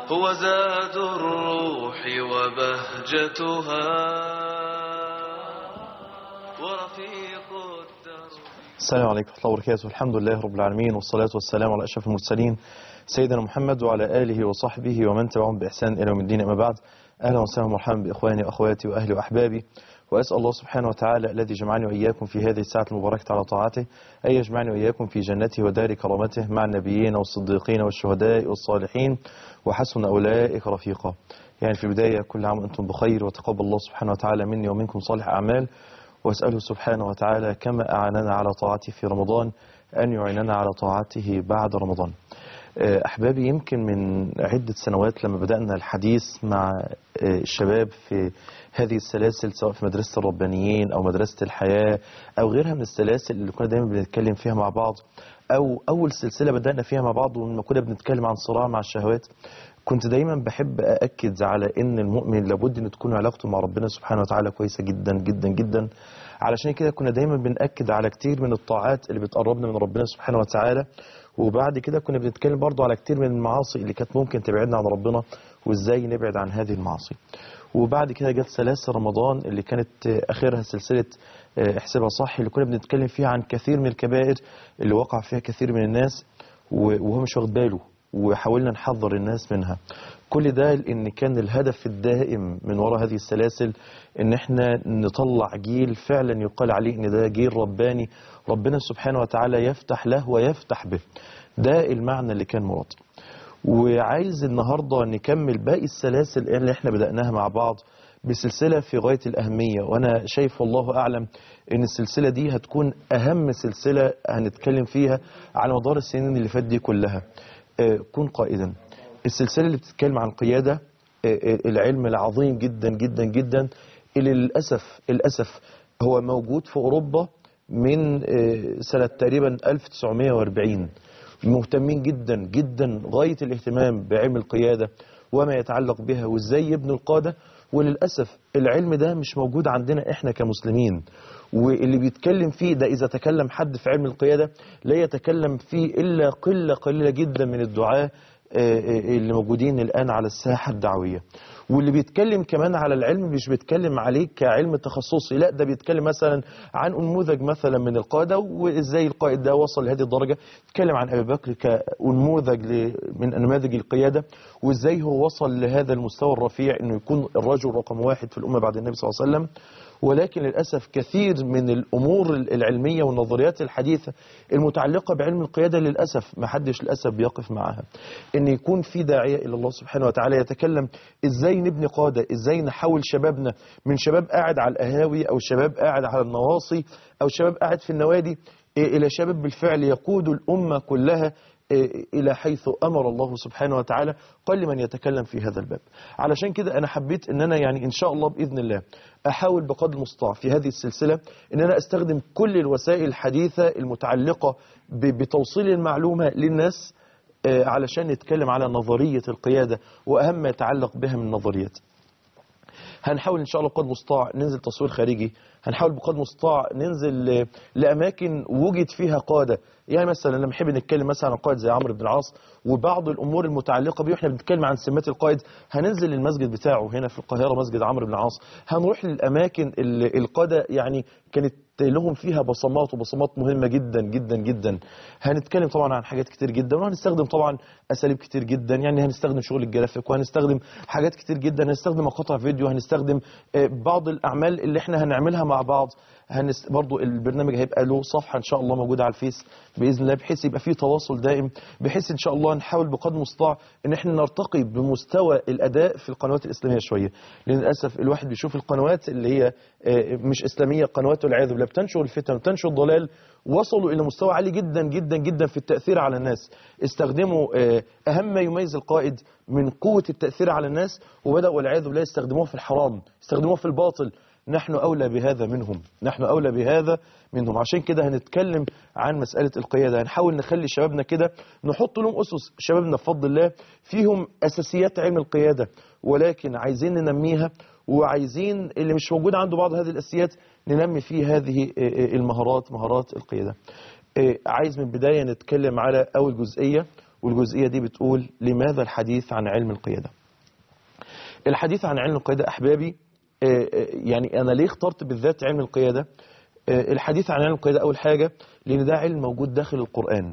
هو زاد الروح وبهجتها ورفيق الدرب السلام عليكم ورحمة الله وبركاته الحمد لله رب العالمين والصلاة والسلام على أشرف المرسلين سيدنا محمد وعلى آله وصحبه ومن تبعهم بإحسان إلى يوم الدين أما بعد أهلا وسهلا ومرحبا بإخواني وأخواتي وأهلي وأحبابي وأسأل الله سبحانه وتعالى الذي جمعني وإياكم في هذه الساعة المباركة على طاعته أن يجمعني وإياكم في جنته ودار كرامته مع النبيين والصديقين والشهداء والصالحين وحسن أولئك رفيقا يعني في البداية كل عام وأنتم بخير وتقبل الله سبحانه وتعالى مني ومنكم صالح أعمال وأسأله سبحانه وتعالى كما أعاننا على طاعته في رمضان أن يعيننا على طاعته بعد رمضان أحبابي يمكن من عدة سنوات لما بدأنا الحديث مع الشباب في هذه السلاسل سواء في مدرسة الربانيين أو مدرسة الحياة أو غيرها من السلاسل اللي كنا دايما بنتكلم فيها مع بعض أو أول سلسلة بدأنا فيها مع بعض ولما كنا بنتكلم عن صراع مع الشهوات كنت دايما بحب أأكد على أن المؤمن لابد أن تكون علاقته مع ربنا سبحانه وتعالى كويسة جدا جدا جدا علشان كده كنا دايما بنأكد على كتير من الطاعات اللي بتقربنا من ربنا سبحانه وتعالى وبعد كده كنا بنتكلم برضو على كتير من المعاصي اللي كانت ممكن تبعدنا عن ربنا وازاي نبعد عن هذه المعاصي وبعد كده جت سلاسل رمضان اللي كانت اخرها سلسله احسبها صح اللي كنا بنتكلم فيها عن كثير من الكبائر اللي وقع فيها كثير من الناس وهو مش واخد باله وحاولنا نحذر الناس منها كل ده لان كان الهدف الدائم من وراء هذه السلاسل ان احنا نطلع جيل فعلا يقال عليه ان ده جيل رباني ربنا سبحانه وتعالى يفتح له ويفتح به ده المعنى اللي كان مراد وعايز النهاردة نكمل باقي السلاسل اللي احنا بدأناها مع بعض بسلسلة في غاية الأهمية وأنا شايف والله أعلم أن السلسلة دي هتكون أهم سلسلة هنتكلم فيها على مدار السنين اللي فات دي كلها كن قائدا السلسلة اللي بتتكلم عن قيادة العلم العظيم جدا جدا جدا اللي للأسف للأسف هو موجود في أوروبا من سنة تقريبا 1940 مهتمين جدا جدا غاية الاهتمام بعلم القيادة وما يتعلق بها وازاي يبنوا القادة وللأسف العلم ده مش موجود عندنا احنا كمسلمين واللي بيتكلم فيه ده إذا تكلم حد في علم القيادة لا يتكلم فيه إلا قلة قليلة جدا من الدعاة اللي موجودين الآن على الساحة الدعوية واللي بيتكلم كمان على العلم مش بيتكلم عليه كعلم تخصصي لا ده بيتكلم مثلا عن نموذج مثلا من القادة وازاي القائد ده وصل لهذه الدرجة يتكلم عن أبي بكر كنموذج من نماذج القيادة وازاي هو وصل لهذا المستوى الرفيع انه يكون الرجل رقم واحد في الأمة بعد النبي صلى الله عليه وسلم ولكن للأسف كثير من الأمور العلمية والنظريات الحديثة المتعلقة بعلم القيادة للأسف ما حدش للأسف بيقف معها إن يكون في داعية إلى الله سبحانه وتعالى يتكلم إزاي نبني قادة إزاي نحول شبابنا من شباب قاعد على القهاوي أو شباب قاعد على النواصي أو شباب قاعد في النوادي إلى شباب بالفعل يقود الأمة كلها إلى حيث أمر الله سبحانه وتعالى قل من يتكلم في هذا الباب علشان كده أنا حبيت أن أنا يعني إن شاء الله بإذن الله أحاول بقدر المستطاع في هذه السلسلة أن أنا أستخدم كل الوسائل الحديثة المتعلقة بتوصيل المعلومة للناس علشان نتكلم على نظرية القيادة وأهم ما يتعلق بها من نظريات هنحاول ان شاء الله بقدر المستطاع ننزل تصوير خارجي هنحاول بقدر المستطاع ننزل لاماكن وجد فيها قاده يعني مثلا لما نحب نتكلم مثلا عن قائد زي عمرو بن العاص وبعض الامور المتعلقه بيه واحنا بنتكلم عن سمات القائد هننزل للمسجد بتاعه هنا في القاهره مسجد عمرو بن العاص هنروح للاماكن اللي القاده يعني كانت لهم فيها بصمات وبصمات مهمة جدا جدا جدا هنتكلم طبعا عن حاجات كتير جدا وهنستخدم طبعا أساليب كتير جدا يعني هنستخدم شغل الجرافيك وهنستخدم حاجات كتير جدا هنستخدم مقاطع فيديو هنستخدم بعض الأعمال اللي احنا هنعملها مع بعض هنست... برضو البرنامج هيبقى له صفحة إن شاء الله موجودة على الفيس بإذن الله بحيث يبقى فيه تواصل دائم بحيث إن شاء الله نحاول بقدر المستطاع إن احنا نرتقي بمستوى الأداء في القنوات الإسلامية شوية لأن للأسف الواحد بيشوف القنوات اللي هي مش إسلامية قنوات والعياذ بالله بتنشر الفتن وتنشر الضلال وصلوا إلى مستوى عالي جدا جدا جدا في التأثير على الناس استخدموا أهم ما يميز القائد من قوة التأثير على الناس وبدأوا والعياذ بالله يستخدموه في الحرام يستخدموه في الباطل نحن أولى بهذا منهم نحن أولى بهذا منهم عشان كده هنتكلم عن مسألة القيادة هنحاول نخلي شبابنا كده نحط لهم أسس شبابنا بفضل الله فيهم أساسيات علم القيادة ولكن عايزين ننميها وعايزين اللي مش موجود عنده بعض هذه الأساسيات ننمي فيه هذه المهارات مهارات القيادة عايز من البداية نتكلم على أول جزئية والجزئية دي بتقول لماذا الحديث عن علم القيادة الحديث عن علم القيادة أحبابي آه، آه، يعني أنا ليه اخترت بالذات علم القيادة آه، الحديث عن علم القيادة أول حاجة لأن ده علم موجود داخل القرآن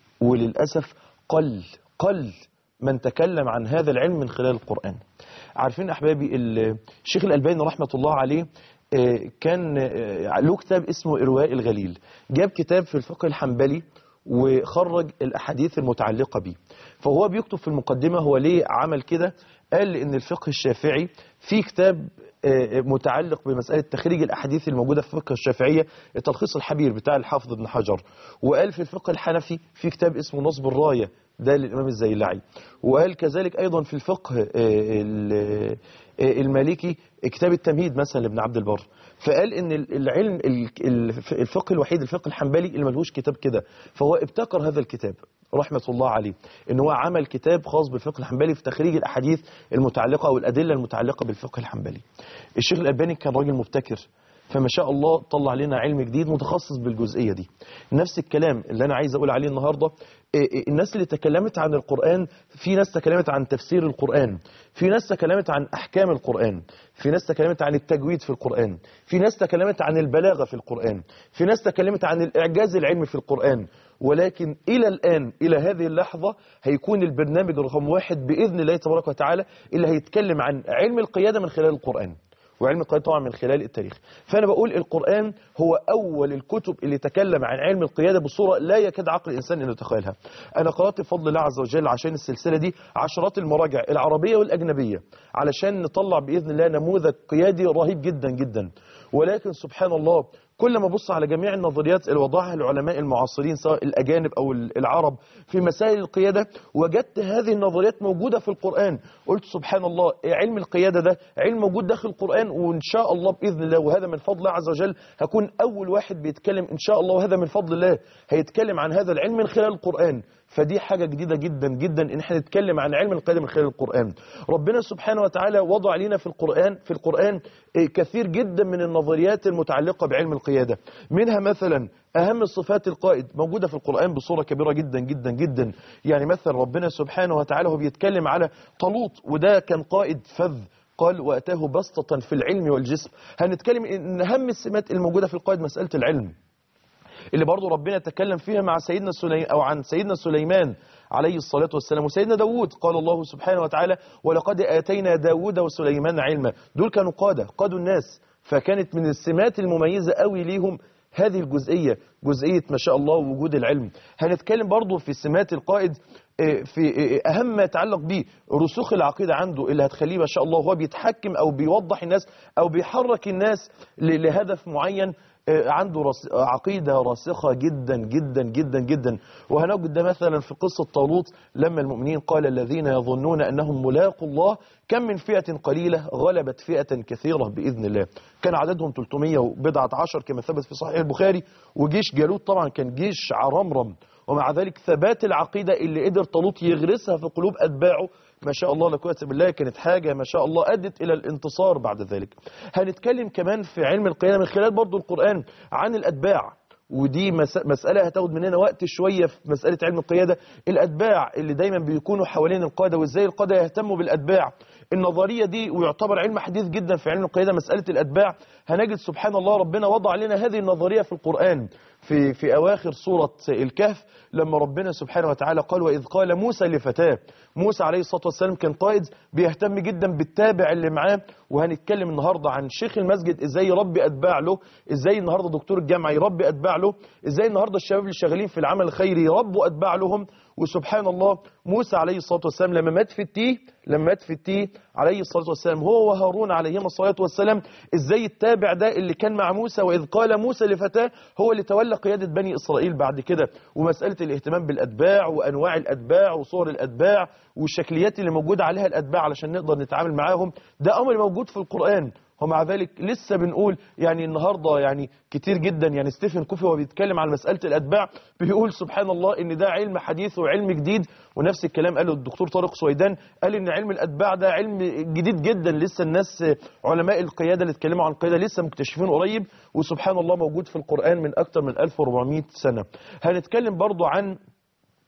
وللأسف قل قل من تكلم عن هذا العلم من خلال القرآن عارفين أحبابي ال- الشيخ الألباني رحمة الله عليه آه، كان آه، له كتاب اسمه إرواء الغليل جاب كتاب في الفقه الحنبلي وخرج الأحاديث المتعلقة به فهو بيكتب في المقدمة هو ليه عمل كده قال إن الفقه الشافعي في كتاب آه، متعلق بمسألة تخريج الأحاديث الموجودة في الفقه الشافعية التلخيص الحبير بتاع الحافظ ابن حجر وقال في الفقه الحنفي في كتاب اسمه نصب الراية ده للإمام الزيلعي وقال كذلك أيضا في الفقه آه، ال- آه، المالكي كتاب التمهيد مثلا لابن عبد البر فقال ان ال- العلم ال- الف- الفقه الوحيد الفقه الحنبلي اللي ملهوش كتاب كده فهو ابتكر هذا الكتاب رحمة الله عليه ان هو عمل كتاب خاص بالفقه الحنبلي في تخريج الاحاديث المتعلقة او الادلة المتعلقة بالفقه الحنبلي الشيخ الالباني كان راجل مبتكر فما شاء الله طلع لنا علم جديد متخصص بالجزئية دي نفس الكلام اللي أنا عايز أقول عليه النهاردة إيه إيه الناس اللي تكلمت عن القرآن في ناس تكلمت عن تفسير القرآن في ناس تكلمت عن أحكام القرآن في ناس تكلمت عن التجويد في القرآن في ناس تكلمت عن البلاغة في القرآن في ناس تكلمت عن الإعجاز العلمي في القرآن ولكن إلى الآن إلى هذه اللحظة هيكون البرنامج رقم واحد بإذن الله تبارك وتعالى اللي هيتكلم عن علم القيادة من خلال القرآن وعلم القيادة طبعا من خلال التاريخ فأنا بقول القرآن هو أول الكتب اللي تكلم عن علم القيادة بصورة لا يكاد عقل الإنسان أن يتخيلها أنا قرأت بفضل الله عز وجل عشان السلسلة دي عشرات المراجع العربية والأجنبية علشان نطلع بإذن الله نموذج قيادي رهيب جدا جدا ولكن سبحان الله كل ما ابص على جميع النظريات اللي وضعها العلماء المعاصرين سواء الأجانب أو العرب في مسائل القيادة وجدت هذه النظريات موجودة في القرآن قلت سبحان الله علم القيادة ده علم موجود داخل القرآن وإن شاء الله بإذن الله وهذا من فضل الله عز وجل هكون أول واحد بيتكلم إن شاء الله وهذا من فضل الله هيتكلم عن هذا العلم من خلال القرآن فدي حاجة جديدة جدا جدا ان احنا نتكلم عن علم القيادة من خلال القرآن ربنا سبحانه وتعالى وضع لنا في القرآن في القرآن إيه، كثير جدا من النظريات المتعلقة بعلم القيادة منها مثلا أهم صفات القائد موجودة في القرآن بصورة كبيرة جدا جدا جدا يعني مثلا ربنا سبحانه وتعالى هو بيتكلم على طالوت وده كان قائد فذ قال وأتاه بسطة في العلم والجسم هنتكلم ان أهم السمات الموجودة في القائد مسألة العلم اللي برضو ربنا تكلم فيها مع سيدنا سليمان أو عن سيدنا سليمان عليه الصلاة والسلام وسيدنا داود قال الله سبحانه وتعالى ولقد آتينا داود وسليمان علما دول كانوا قادة قادوا الناس فكانت من السمات المميزة قوي ليهم هذه الجزئية جزئية ما شاء الله وجود العلم هنتكلم برضو في سمات القائد آه، في آه، أهم ما يتعلق به رسوخ العقيدة عنده اللي هتخليه ما شاء الله هو بيتحكم أو بيوضح الناس أو بيحرك الناس ل- لهدف معين آه، عنده رس... عقيدة راسخة جدا جدا جدا جدا وهنجد ده مثلا في قصة طالوت لما المؤمنين قال الذين يظنون أنهم ملاقوا الله كم من فئة قليلة غلبت فئة كثيرة بإذن الله كان عددهم 300 وبضعة عشر كما ثبت في صحيح البخاري وجيش جالوت طبعا كان جيش عرمرم ومع ذلك ثبات العقيدة اللي قدر طالوت يغرسها في قلوب أتباعه ما شاء الله لا قوه الا بالله كانت حاجة ما شاء الله أدت إلى الانتصار بعد ذلك هنتكلم كمان في علم القيادة من خلال برضو القرآن عن الأتباع ودي مس- مسألة هتاخد مننا وقت شوية في مسألة علم القيادة الأتباع اللي دايما بيكونوا حوالين القادة وإزاي القادة يهتموا بالأتباع النظرية دي ويعتبر علم حديث جدا في علم القيادة مسألة الأتباع هنجد سبحان الله ربنا وضع لنا هذه النظرية في القرآن في في أواخر سورة الكهف لما ربنا سبحانه وتعالى قال وإذ قال موسى لفتاه موسى عليه الصلاة والسلام كان قائد بيهتم جدا بالتابع اللي معاه وهنتكلم النهاردة عن شيخ المسجد ازاي يربي أتباع له ازاي النهاردة دكتور الجامعة يربي أتباع له ازاي النهاردة الشباب اللي شغالين في العمل الخيري يربوا أتباع لهم وسبحان الله موسى عليه الصلاة والسلام لما مات في التيه لما مات في التيه عليه الصلاة والسلام هو وهارون عليهما الصلاة والسلام ازاي التابع ده اللي كان مع موسى وإذ قال موسى لفتاه هو اللي تولى قيادة بني إسرائيل بعد كده ومسألة الاهتمام بالأتباع وأنواع الأتباع وصور الأتباع والشكليات اللي موجودة عليها الأتباع علشان نقدر نتعامل معاهم ده أمر موجود في القرآن ومع ذلك لسه بنقول يعني النهاردة يعني كتير جدا يعني ستيفن كوفي وهو بيتكلم عن مسألة الأتباع بيقول سبحان الله إن ده علم حديث وعلم جديد ونفس الكلام قاله الدكتور طارق سويدان قال إن علم الأتباع ده علم جديد جدا لسه الناس علماء القيادة اللي اتكلموا عن القيادة لسه مكتشفين قريب وسبحان الله موجود في القرآن من أكتر من 1400 سنة هنتكلم برضو عن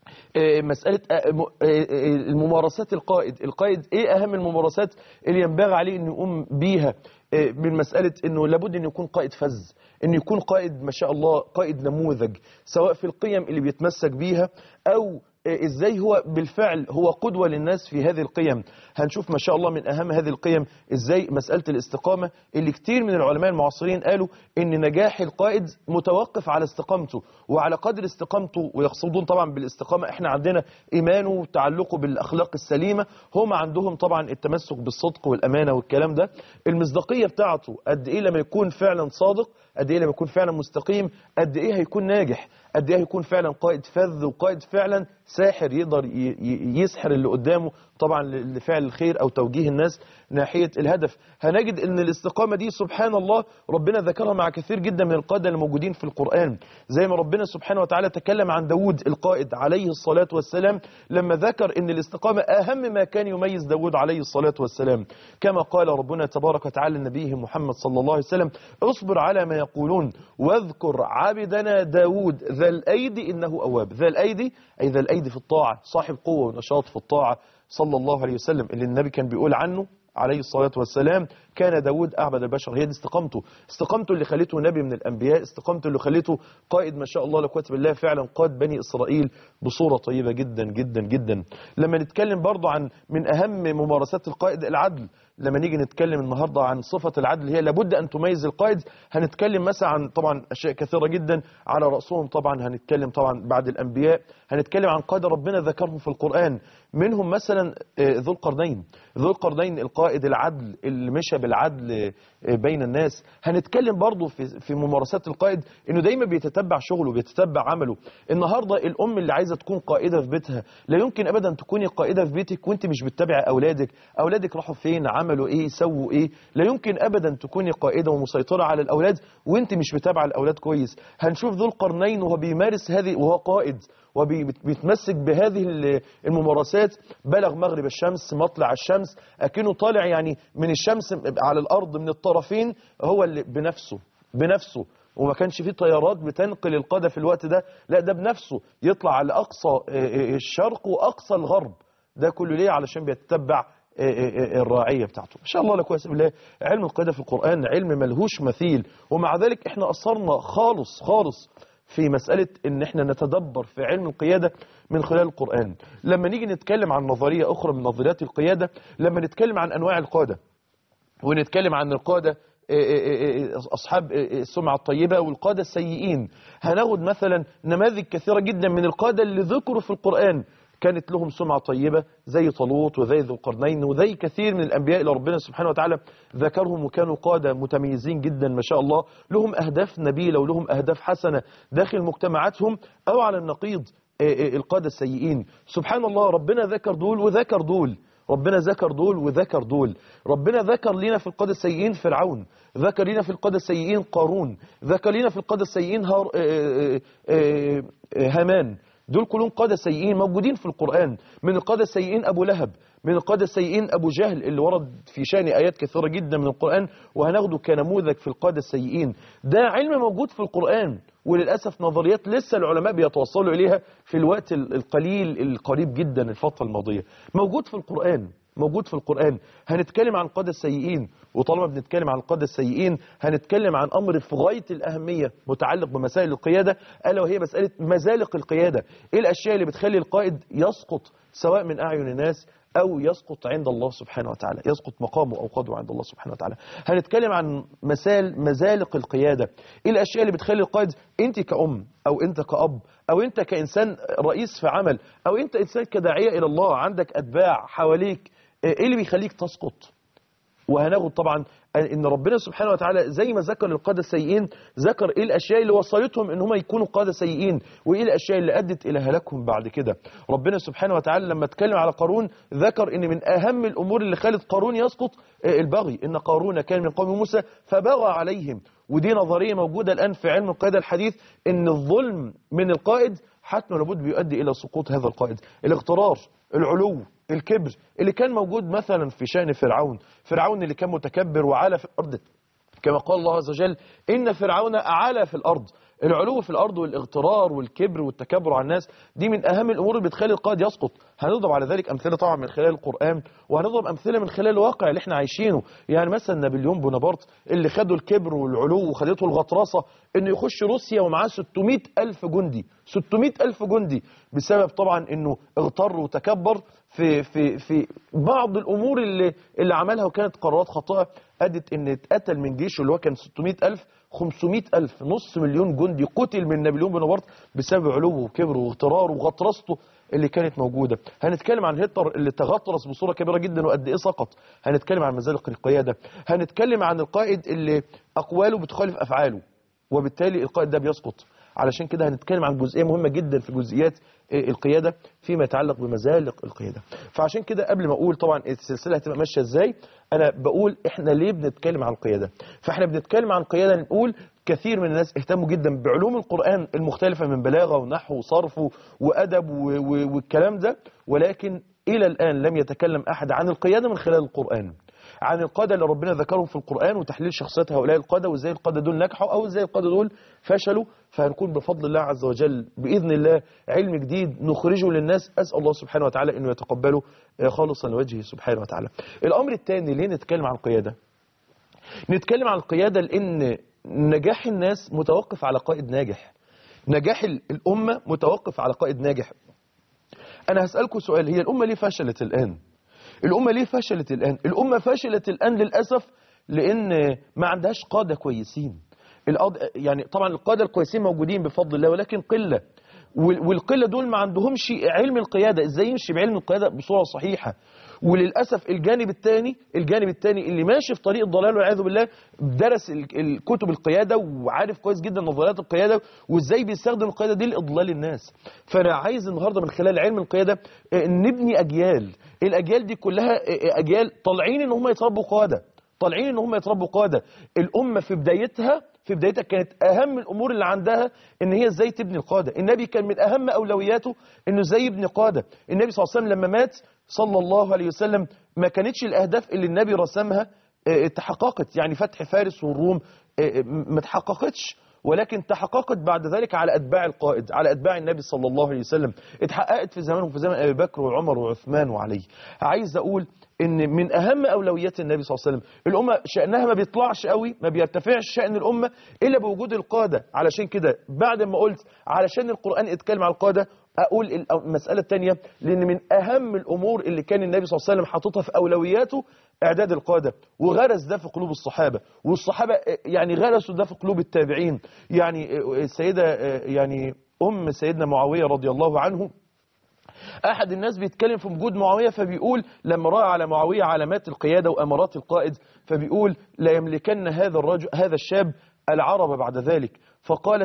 آه، مسألة آه، م- آه، آه، الممارسات القائد القائد ايه اهم الممارسات اللي ينبغي عليه انه يقوم بيها آه، من مسألة انه لابد انه يكون قائد فز انه يكون قائد ما شاء الله قائد نموذج سواء في القيم اللي بيتمسك بيها او آه، ازاي هو بالفعل هو قدوة للناس في هذه القيم هنشوف ما شاء الله من اهم هذه القيم ازاي مسألة الاستقامة اللي كتير من العلماء المعاصرين قالوا ان نجاح القائد متوقف على استقامته وعلى قدر استقامته ويقصدون طبعا بالاستقامة احنا عندنا ايمانه وتعلقه بالاخلاق السليمة هم عندهم طبعا التمسك بالصدق والامانة والكلام ده المصداقية بتاعته قد ايه لما يكون فعلا صادق قد ايه لما يكون فعلا مستقيم قد ايه هيكون ناجح قد ايه هيكون فعلا قائد فذ وقائد فعلا ساحر يقدر ي- ي- يسحر اللي قدامه طبعا ل- لفعل الخير او توجيه الناس ناحية الهدف هنجد ان الاستقامة دي سبحان الله ربنا ذكرها مع كثير جدا من القادة الموجودين في القرآن زي ما ربنا سبحانه وتعالى تكلم عن داود القائد عليه الصلاة والسلام لما ذكر ان الاستقامة اهم ما كان يميز داود عليه الصلاة والسلام كما قال ربنا تبارك وتعالى لنبيه محمد صلى الله عليه وسلم اصبر على ما يقولون واذكر عبدنا داود ذا الايدي انه اواب ذا الايدي اي ذا الايدي في الطاعة صاحب قوة ونشاط في الطاعة صلى الله عليه وسلم اللي النبي كان بيقول عنه عليه الصلاة والسلام كان داود أعبد البشر هي دي استقامته استقامته اللي خليته نبي من الأنبياء استقامته اللي خليته قائد ما شاء الله لا قوه بالله فعلا قاد بني إسرائيل بصورة طيبة جدا جدا جدا لما نتكلم برضو عن من أهم ممارسات القائد العدل لما نيجي نتكلم النهاردة عن صفة العدل هي لابد أن تميز القائد هنتكلم مثلا عن طبعا أشياء كثيرة جدا على رأسهم طبعا هنتكلم طبعا بعد الأنبياء هنتكلم عن قادة ربنا ذكرهم في القرآن منهم مثلا آه، ذو القرنين ذو القرنين القائد العدل اللي مشى بالعدل آه، بين الناس هنتكلم برضو في في ممارسات القائد انه دايما بيتتبع شغله بيتتبع عمله النهارده الام اللي عايزه تكون قائده في بيتها لا يمكن ابدا تكوني قائده في بيتك وانت مش بتتابعي اولادك اولادك راحوا فين عملوا ايه سووا ايه لا يمكن ابدا تكوني قائده ومسيطره على الاولاد وانت مش متابعه الاولاد كويس هنشوف ذو القرنين وهو بيمارس هذه وهو قائد وبيتمسك بهذه ال- الممارسات بلغ مغرب الشمس مطلع الشمس أكنه طالع يعني من الشمس على الأرض من الطرفين هو اللي بنفسه بنفسه وما كانش فيه طيارات بتنقل القادة في الوقت ده لا ده بنفسه يطلع على أقصى آه، آه، الشرق وأقصى الغرب ده كله ليه علشان بيتبع آه، آه، آه، الراعية بتاعته إن شاء الله لك واسم بالله علم القيادة في القرآن علم ملهوش مثيل ومع ذلك احنا أصرنا خالص خالص في مسألة ان احنا نتدبر في علم القيادة من خلال القرآن لما نيجي نتكلم عن نظرية اخرى من نظريات القيادة لما نتكلم عن انواع القادة ونتكلم عن القادة آه، آه، آه، أصحاب آه، السمعة الطيبة والقادة السيئين هناخد مثلا نماذج كثيرة جدا من القادة اللي ذكروا في القرآن كانت لهم سمعة طيبة زي طالوت وزي ذو القرنين وزي كثير من الأنبياء اللي ربنا سبحانه وتعالى ذكرهم وكانوا قادة متميزين جدا ما شاء الله لهم أهداف نبيلة ولهم أهداف حسنة داخل مجتمعاتهم أو على النقيض آه، آه، القادة السيئين سبحان الله ربنا ذكر دول وذكر دول ربنا ذكر دول وذكر دول ربنا ذكر لنا في القادة السيئين فرعون ذكر لنا في القادة السيئين قارون ذكر لنا في القادة السيئين هار... آه، آه، آه، هامان دول كلهم قادة سيئين موجودين في القرآن من القادة السيئين أبو لهب من القادة السيئين أبو جهل اللي ورد في شان آيات كثيرة جدا من القرآن وهناخده كنموذج في القادة السيئين ده علم موجود في القرآن وللأسف نظريات لسه العلماء بيتوصلوا إليها في الوقت ال- القليل القريب جدا الفترة الماضية موجود في القرآن موجود في القرآن هنتكلم عن القادة السيئين وطالما بنتكلم عن القادة السيئين هنتكلم عن أمر في غاية الأهمية متعلق بمسائل القيادة ألا وهي مسألة مزالق القيادة إيه الأشياء اللي بتخلي القائد يسقط سواء من أعين الناس أو يسقط عند الله سبحانه وتعالى يسقط مقامه أو قدره عند الله سبحانه وتعالى هنتكلم عن مسال مزالق القيادة إيه الأشياء اللي بتخلي القائد أنت كأم أو أنت كأب أو أنت كإنسان رئيس في عمل أو أنت إنسان كداعية إلى الله عندك أتباع حواليك إيه اللي بيخليك تسقط وهناخد طبعا ان ربنا سبحانه وتعالى زي ما ذكر القادة السيئين ذكر ايه الاشياء اللي وصلتهم ان هم يكونوا قادة سيئين وايه الاشياء اللي ادت الى هلاكهم بعد كده ربنا سبحانه وتعالى لما اتكلم على قارون ذكر ان من اهم الامور اللي خلت قارون يسقط آه، البغي ان قارون كان من قوم موسى فبغى عليهم ودي نظرية موجودة الان في علم القيادة الحديث ان الظلم من القائد حتما لابد بيؤدي الى سقوط هذا القائد الاغترار العلو الكبر اللي كان موجود مثلا في شأن فرعون فرعون اللي كان متكبر وعلى في الأرض كما قال الله عز وجل إن فرعون أعلى في الأرض العلو في الارض والاغترار والكبر والتكبر على الناس دي من اهم الامور اللي بتخلي القائد يسقط هنضرب على ذلك امثله طبعا من خلال القران وهنضرب امثله من خلال الواقع اللي احنا عايشينه يعني مثلا نابليون بونابرت اللي خدوا الكبر والعلو وخدته الغطرسه انه يخش روسيا ومعاه 600 الف جندي 600 الف جندي بسبب طبعا انه اغتر وتكبر في في في بعض الامور اللي اللي عملها وكانت قرارات خاطئه ادت ان اتقتل من جيشه اللي هو كان 600 الف 500 ألف نص مليون جندي قتل من نابليون بونابرت بسبب علوه وكبره واغتراره وغطرسته اللي كانت موجودة هنتكلم عن هتلر اللي تغطرس بصورة كبيرة جدا وقد إيه سقط هنتكلم عن مزالق القيادة هنتكلم عن القائد اللي أقواله بتخالف أفعاله وبالتالي القائد ده بيسقط علشان كده هنتكلم عن جزئيه مهمه جدا في جزئيات القياده فيما يتعلق بمزالق القياده فعشان كده قبل ما اقول طبعا السلسله هتبقى ماشيه ازاي انا بقول احنا ليه بنتكلم عن القياده فاحنا بنتكلم عن القياده نقول كثير من الناس اهتموا جدا بعلوم القران المختلفه من بلاغه ونحو وصرف وادب والكلام ده ولكن الى الان لم يتكلم احد عن القياده من خلال القران عن القادة اللي ربنا ذكرهم في القرآن وتحليل شخصيات هؤلاء القادة وازاي القادة دول نجحوا أو ازاي القادة دول فشلوا فهنكون بفضل الله عز وجل بإذن الله علم جديد نخرجه للناس أسأل الله سبحانه وتعالى أنه يتقبله خالصا لوجهه سبحانه وتعالى الأمر الثاني ليه نتكلم عن القيادة نتكلم عن القيادة لأن نجاح الناس متوقف على قائد ناجح نجاح الأمة متوقف على قائد ناجح أنا هسألكم سؤال هي الأمة ليه فشلت الآن الأمة ليه فشلت الآن الأمة فشلت الآن للأسف لأن ما عندهاش قادة كويسين القاد... يعني طبعا القادة الكويسين موجودين بفضل الله ولكن قلة والقلة دول ما عندهمش علم القيادة ازاي يمشي بعلم القيادة بصورة صحيحة وللأسف الجانب الثاني الجانب الثاني اللي ماشي في طريق الضلال والعياذ بالله درس الكتب القيادة وعارف كويس جدا نظريات القيادة وازاي بيستخدم القيادة دي لإضلال الناس فأنا عايز النهاردة من خلال علم القيادة نبني أجيال الأجيال دي كلها أجيال طالعين إن هم يتربوا قادة طالعين ان هم يتربوا قاده الامه في بدايتها في بدايتها كانت اهم الامور اللي عندها ان هي ازاي تبني القاده النبي كان من اهم اولوياته انه ازاي يبني قاده النبي صلى الله عليه وسلم لما مات صلى الله عليه وسلم ما كانتش الاهداف اللي النبي رسمها تحققت يعني فتح فارس والروم ما تحققتش ولكن تحققت بعد ذلك على أتباع القائد على أتباع النبي صلى الله عليه وسلم اتحققت في زمانهم في زمن أبي بكر وعمر وعثمان وعلي عايز أقول ان من اهم اولويات النبي صلى الله عليه وسلم الامه شانها ما بيطلعش قوي ما بيرتفعش شان الامه الا بوجود القاده علشان كده بعد ما قلت علشان القران اتكلم على القاده اقول المساله الثانيه لان من اهم الامور اللي كان النبي صلى الله عليه وسلم حاططها في اولوياته اعداد القاده وغرس ده في قلوب الصحابه والصحابه يعني غرسوا ده في قلوب التابعين يعني السيده يعني ام سيدنا معاويه رضي الله عنه احد الناس بيتكلم في وجود معاويه فبيقول لما راى على معاويه علامات القياده وامارات القائد فبيقول لا يملكن هذا الرجل هذا الشاب العرب بعد ذلك فقالت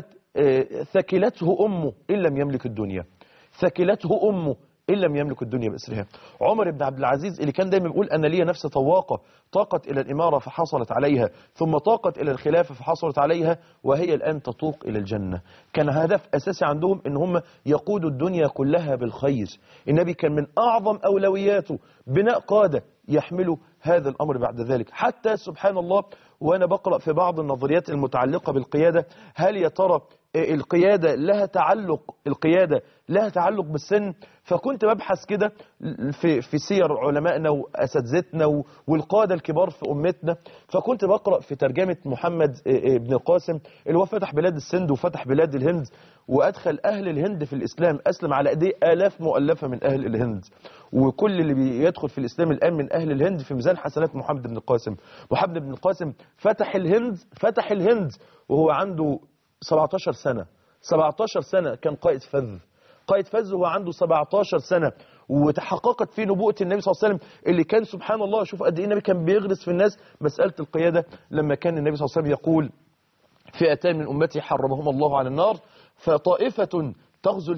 ثكلته امه ان لم يملك الدنيا ثكلته امه إن لم يملك الدنيا بأسرها عمر بن عبد العزيز اللي كان دايما بيقول أنا لي نفس طواقة طاقت إلى الإمارة فحصلت عليها ثم طاقت إلى الخلافة فحصلت عليها وهي الآن تطوق إلى الجنة كان هدف أساسي عندهم إن هم يقودوا الدنيا كلها بالخير النبي كان من أعظم أولوياته بناء قادة يحملوا هذا الأمر بعد ذلك حتى سبحان الله وأنا بقرأ في بعض النظريات المتعلقة بالقيادة هل يا ترى القيادة لها تعلق القيادة لها تعلق بالسن فكنت ببحث كده في في سير علمائنا واساتذتنا والقاده الكبار في امتنا فكنت بقرا في ترجمه محمد بن القاسم اللي هو فتح بلاد السند وفتح بلاد الهند وادخل اهل الهند في الاسلام اسلم على ايديه الاف مؤلفه من اهل الهند وكل اللي بيدخل في الاسلام الان من اهل الهند في ميزان حسنات محمد بن القاسم محمد بن القاسم فتح الهند فتح الهند وهو عنده 17 سنة 17 سنة كان قائد فذ قائد فذ وهو عنده 17 سنة وتحققت فيه نبوءة النبي صلى الله عليه وسلم اللي كان سبحان الله شوف قد ايه النبي كان بيغرس في الناس مسألة القيادة لما كان النبي صلى الله عليه وسلم يقول فئتان من أمتي حرمهما الله على النار فطائفة تغزو الهند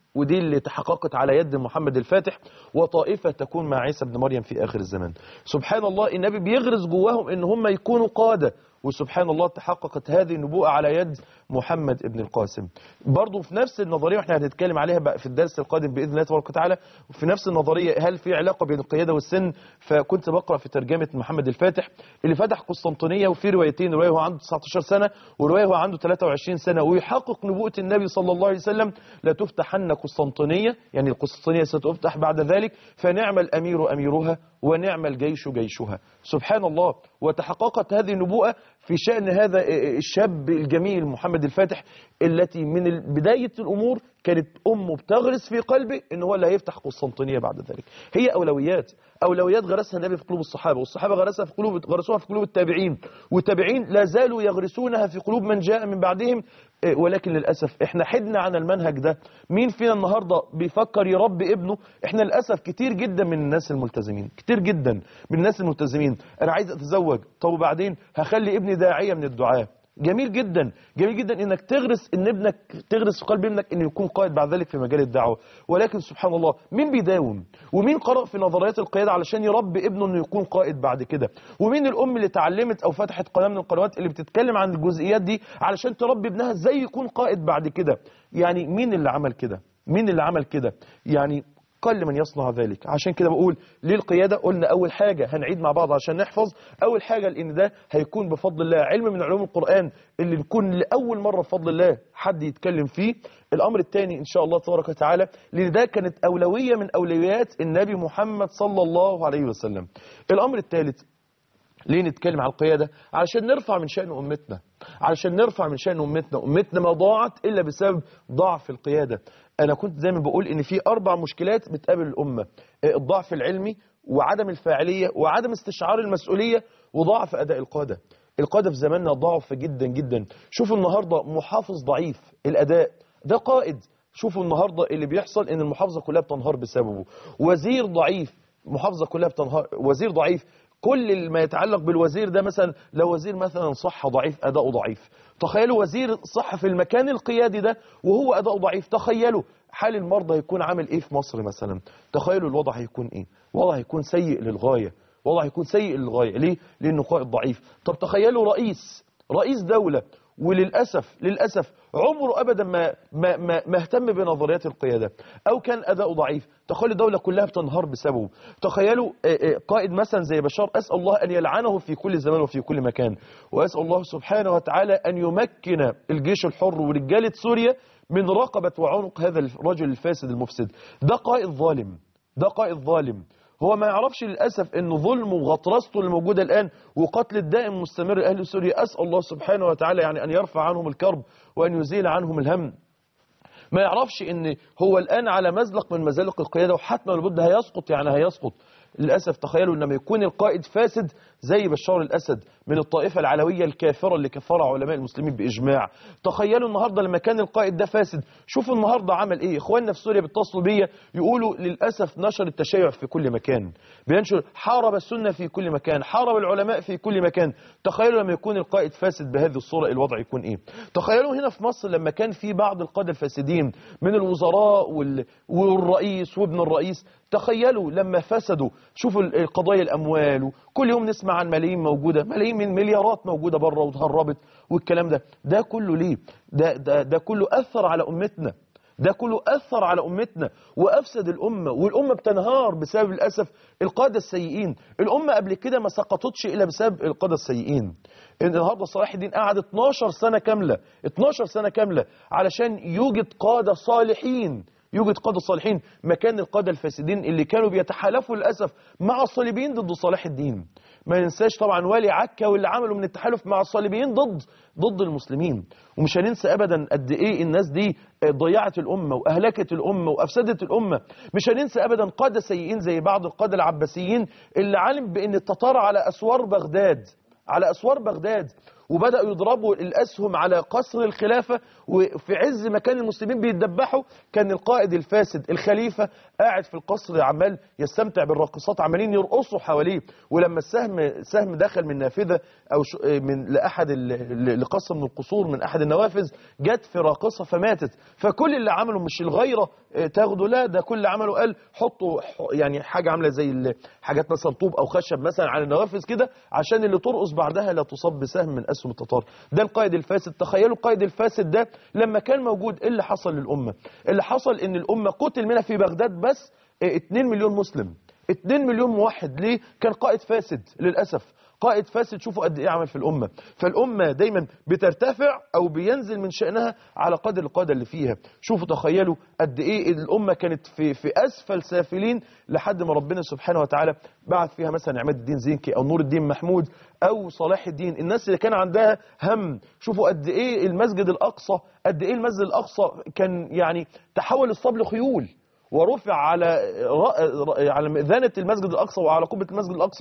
ودي اللي تحققت على يد محمد الفاتح وطائفة تكون مع عيسى بن مريم في آخر الزمان سبحان الله النبي بيغرس جواهم ان هم يكونوا قادة وسبحان الله تحققت هذه النبوءة على يد محمد ابن القاسم برضو في نفس النظرية واحنا هنتكلم عليها بقى في الدرس القادم بإذن الله تبارك وتعالى في نفس النظرية هل في علاقة بين القيادة والسن فكنت بقرأ في ترجمة محمد الفاتح اللي فتح قسطنطينية وفي روايتين رواية هو عنده 19 سنة ورواية هو عنده 23 سنة ويحقق نبوءة النبي صلى الله عليه وسلم لا تفتحن قسطنطينية يعني القسطنطينية ستفتح بعد ذلك فنعم الأمير أميرها ونعم الجيش جيشها سبحان الله وتحققت هذه النبوءة في شأن هذا الشاب الجميل محمد الفاتح التي من بداية الأمور كانت أمه بتغرس في قلبه إن هو اللي هيفتح قسطنطينية بعد ذلك هي أولويات أولويات غرسها النبي في قلوب الصحابة والصحابة غرسها في قلوب غرسوها في قلوب التابعين والتابعين لا زالوا يغرسونها في قلوب من جاء من بعدهم إيه، ولكن للأسف احنا حدنا عن المنهج ده مين فينا النهاردة بيفكر يربي ابنه احنا للأسف كتير جدا من الناس الملتزمين كتير جدا من الناس الملتزمين انا عايز اتزوج طب وبعدين هخلي ابني داعية من الدعاء جميل جدا جميل جدا انك تغرس ان ابنك تغرس في قلب ابنك انه يكون قائد بعد ذلك في مجال الدعوه ولكن سبحان الله مين بيداوم ومين قرأ في نظريات القياده علشان يربي ابنه انه يكون قائد بعد كده ومين الام اللي اتعلمت او فتحت قناه من القنوات اللي بتتكلم عن الجزئيات دي علشان تربي ابنها ازاي يكون قائد بعد كده يعني مين اللي عمل كده مين اللي عمل كده يعني قل من يصنع ذلك عشان كده بقول للقيادة قلنا أول حاجة هنعيد مع بعض عشان نحفظ أول حاجة لأن ده هيكون بفضل الله علم من علوم القرآن اللي نكون لأول مرة بفضل الله حد يتكلم فيه الأمر الثاني إن شاء الله تبارك وتعالى لأن ده كانت أولوية من أولويات النبي محمد صلى الله عليه وسلم الأمر الثالث ليه نتكلم على القيادة علشان نرفع من شأن أمتنا علشان نرفع من شأن أمتنا أمتنا ما ضاعت إلا بسبب ضعف القيادة أنا كنت دايما بقول إن في أربع مشكلات بتقابل الأمة الضعف العلمي وعدم الفاعلية وعدم استشعار المسؤولية وضعف أداء القادة القادة في زماننا ضعف جدا جدا شوفوا النهاردة محافظ ضعيف الأداء ده قائد شوفوا النهاردة اللي بيحصل إن المحافظة كلها بتنهار بسببه وزير ضعيف محافظة كلها بتنهار وزير ضعيف كل ما يتعلق بالوزير ده مثلا لو وزير مثلا صحة ضعيف أداؤه ضعيف تخيلوا وزير صحة في المكان القيادي ده وهو أداؤه ضعيف تخيلوا حال المرضى هيكون عامل إيه في مصر مثلا تخيلوا الوضع هيكون إيه وضع هيكون سيء للغاية وضع هيكون سيء للغاية ليه؟ لأنه قائد ضعيف طب تخيلوا رئيس رئيس دولة وللأسف للأسف عمره أبدا ما, ما, ما, ما اهتم بنظريات القيادة أو كان أداؤه ضعيف تخيلوا الدولة كلها بتنهار بسببه تخيلوا آه، آه، قائد مثلا زي بشار أسأل الله أن يلعنه في كل زمان وفي كل مكان وأسأل الله سبحانه وتعالى أن يمكن الجيش الحر ورجالة سوريا من رقبة وعنق هذا الرجل الفاسد المفسد ده قائد ظالم ده قائد ظالم هو ما يعرفش للأسف أن ظلمه وغطرسته اللي موجودة الآن وقتل الدائم مستمر لأهل سوريا أسأل الله سبحانه وتعالى يعني أن يرفع عنهم الكرب وأن يزيل عنهم الهم ما يعرفش ان هو الآن على مزلق من مزالق القيادة وحتما لابد هيسقط يعني هيسقط للأسف تخيلوا لما يكون القائد فاسد زي بشار الأسد من الطائفة العلوية الكافرة اللي كفرها علماء المسلمين بإجماع تخيلوا النهاردة لما كان القائد ده فاسد شوفوا النهاردة عمل إيه إخواننا في سوريا بيتصلوا بيا يقولوا للأسف نشر التشيع في كل مكان بينشر حارب السنة في كل مكان حارب العلماء في كل مكان تخيلوا لما يكون القائد فاسد بهذه الصورة الوضع يكون إيه تخيلوا هنا في مصر لما كان في بعض القادة الفاسدين من الوزراء وال... والرئيس وابن الرئيس تخيلوا لما فسدوا شوفوا القضايا الأموال كل يوم نسمع عن ملايين موجودة ملايين من مليارات موجودة بره وتهربت والكلام ده ده كله ليه ده, ده, ده كله أثر على أمتنا ده كله أثر على أمتنا وأفسد الأمة والأمة بتنهار بسبب للأسف القادة السيئين الأمة قبل كده ما سقطتش إلا بسبب القادة السيئين النهاردة صلاح الدين قعد 12 سنة كاملة 12 سنة كاملة علشان يوجد قادة صالحين يوجد قادة صالحين مكان القادة الفاسدين اللي كانوا بيتحالفوا للأسف مع الصليبيين ضد صلاح الدين ما ننساش طبعا والي عكا واللي عملوا من التحالف مع الصليبيين ضد ضد المسلمين ومش هننسى ابدا قد ايه الناس دي ضيعت الامه واهلكت الامه وافسدت الامه مش هننسى ابدا قاده سيئين زي بعض القاده العباسيين اللي علم بان التتار على اسوار بغداد على اسوار بغداد وبداوا يضربوا الاسهم على قصر الخلافه وفي عز ما كان المسلمين بيتدبحوا كان القائد الفاسد الخليفه قاعد في القصر عمال يستمتع بالراقصات عمالين يرقصوا حواليه ولما السهم سهم دخل من نافذه او ش- من لاحد ال- ل- لقصر من القصور من احد النوافذ جت في راقصه فماتت فكل اللي عمله مش الغيره آه، تاخده لا ده كل اللي عمله قال حطوا ح- يعني حاجه عامله زي ال- حاجات مثلا طوب او خشب مثلا على النوافذ كده عشان اللي ترقص بعدها لا تصاب بسهم من اسهم التتار ده القائد الفاسد تخيلوا القائد الفاسد ده لما كان موجود ايه اللي حصل للامه اللي حصل ان الامه قتل منها في بغداد بس آه، 2 مليون مسلم 2 مليون موحد ليه كان قائد فاسد للاسف قائد فاسد شوفوا قد ايه عمل في الامه فالامه دايما بترتفع او بينزل من شانها على قدر القاده اللي فيها شوفوا تخيلوا قد ايه الامه كانت في في اسفل سافلين لحد ما ربنا سبحانه وتعالى بعث فيها مثلا عماد الدين زنكي او نور الدين محمود او صلاح الدين الناس اللي كان عندها هم شوفوا قد ايه المسجد الاقصى قد ايه المسجد الاقصى كان يعني تحول الصبل خيول ورفع على رأ- على مئذنة المسجد الأقصى وعلى قبة المسجد الأقصى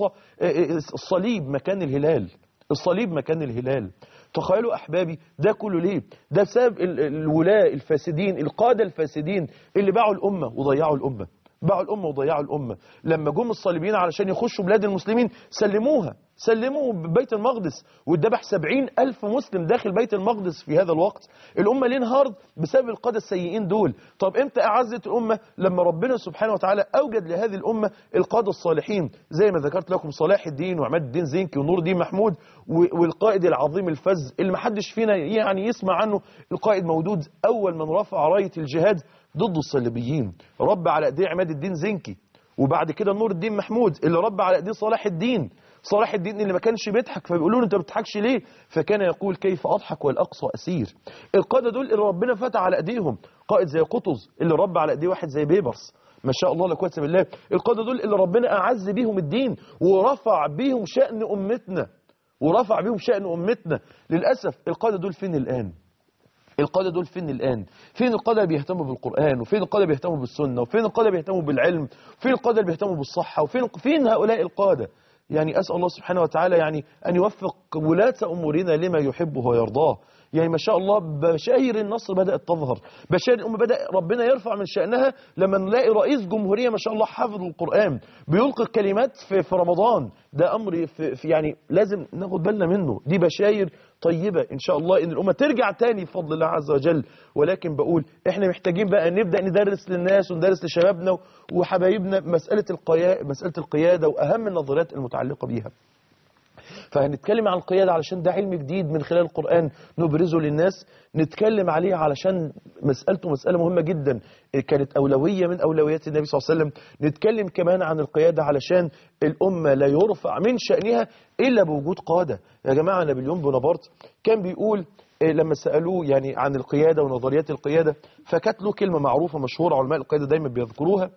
الصليب مكان الهلال الصليب مكان الهلال تخيلوا أحبابي ده كله ليه ده بسبب ال- الولاة الفاسدين القادة الفاسدين اللي باعوا الأمة وضيعوا الأمة باعوا الأمة وضيعوا الأمة لما جم الصليبيين علشان يخشوا بلاد المسلمين سلموها سلموا بيت المقدس واتذبح سبعين ألف مسلم داخل بيت المقدس في هذا الوقت الأمة ليه انهارت بسبب القادة السيئين دول طب امتى أعزت الأمة لما ربنا سبحانه وتعالى أوجد لهذه الأمة القادة الصالحين زي ما ذكرت لكم صلاح الدين وعماد الدين زنكي ونور الدين محمود و- والقائد العظيم الفز اللي محدش فينا يعني يسمع عنه القائد مودود أول من رفع راية الجهاد ضد الصليبيين رب على ايديه عماد الدين زنكي وبعد كده نور الدين محمود اللي رب على ايديه صلاح الدين صلاح الدين اللي ما كانش بيضحك فبيقولوا له انت ما بتضحكش ليه فكان يقول كيف اضحك والاقصى اسير القاده دول اللي ربنا فتح على ايديهم قائد زي قطز اللي رب على ايديه واحد زي بيبرس ما شاء الله لا قوه الا بالله القاده دول اللي ربنا اعز بيهم الدين ورفع بيهم شان امتنا ورفع بيهم شان امتنا للاسف القاده دول فين الان القادة دول فين الآن فين القادة اللي بيهتموا بالقرآن وفين القادة اللي بيهتموا بالسنة وفين القادة اللي بيهتموا بالعلم وفين القادة اللي بيهتموا بالصحة وفين فين هؤلاء القادة يعني أسأل الله سبحانه وتعالى يعني أن يوفق ولاة أمورنا لما يحبه ويرضاه يعني ما شاء الله بشاير النصر بدأت تظهر بشاير الأمة بدأ ربنا يرفع من شأنها لما نلاقي رئيس جمهورية ما شاء الله حافظ القرآن بيلقي الكلمات في, في رمضان ده أمر في, في يعني لازم ناخد بالنا منه دي بشاير طيبة إن شاء الله إن الأمة ترجع تاني بفضل الله عز وجل ولكن بقول إحنا محتاجين بقى نبدأ ندرس للناس وندرس لشبابنا وحبايبنا مسألة القيا... مسألة القيادة وأهم النظريات المتعلقة بيها فهنتكلم عن القيادة علشان ده علم جديد من خلال القرآن نبرزه للناس نتكلم عليه علشان مسألته مسألة مهمة جدا كانت أولوية من أولويات النبي صلى الله عليه وسلم نتكلم كمان عن القيادة علشان الأمة لا يرفع من شأنها إلا بوجود قادة يا جماعة نابليون بونابرت كان بيقول إيه لما سألوه يعني عن القيادة ونظريات القيادة فكانت له كلمة معروفة مشهورة علماء القيادة دايما بيذكروها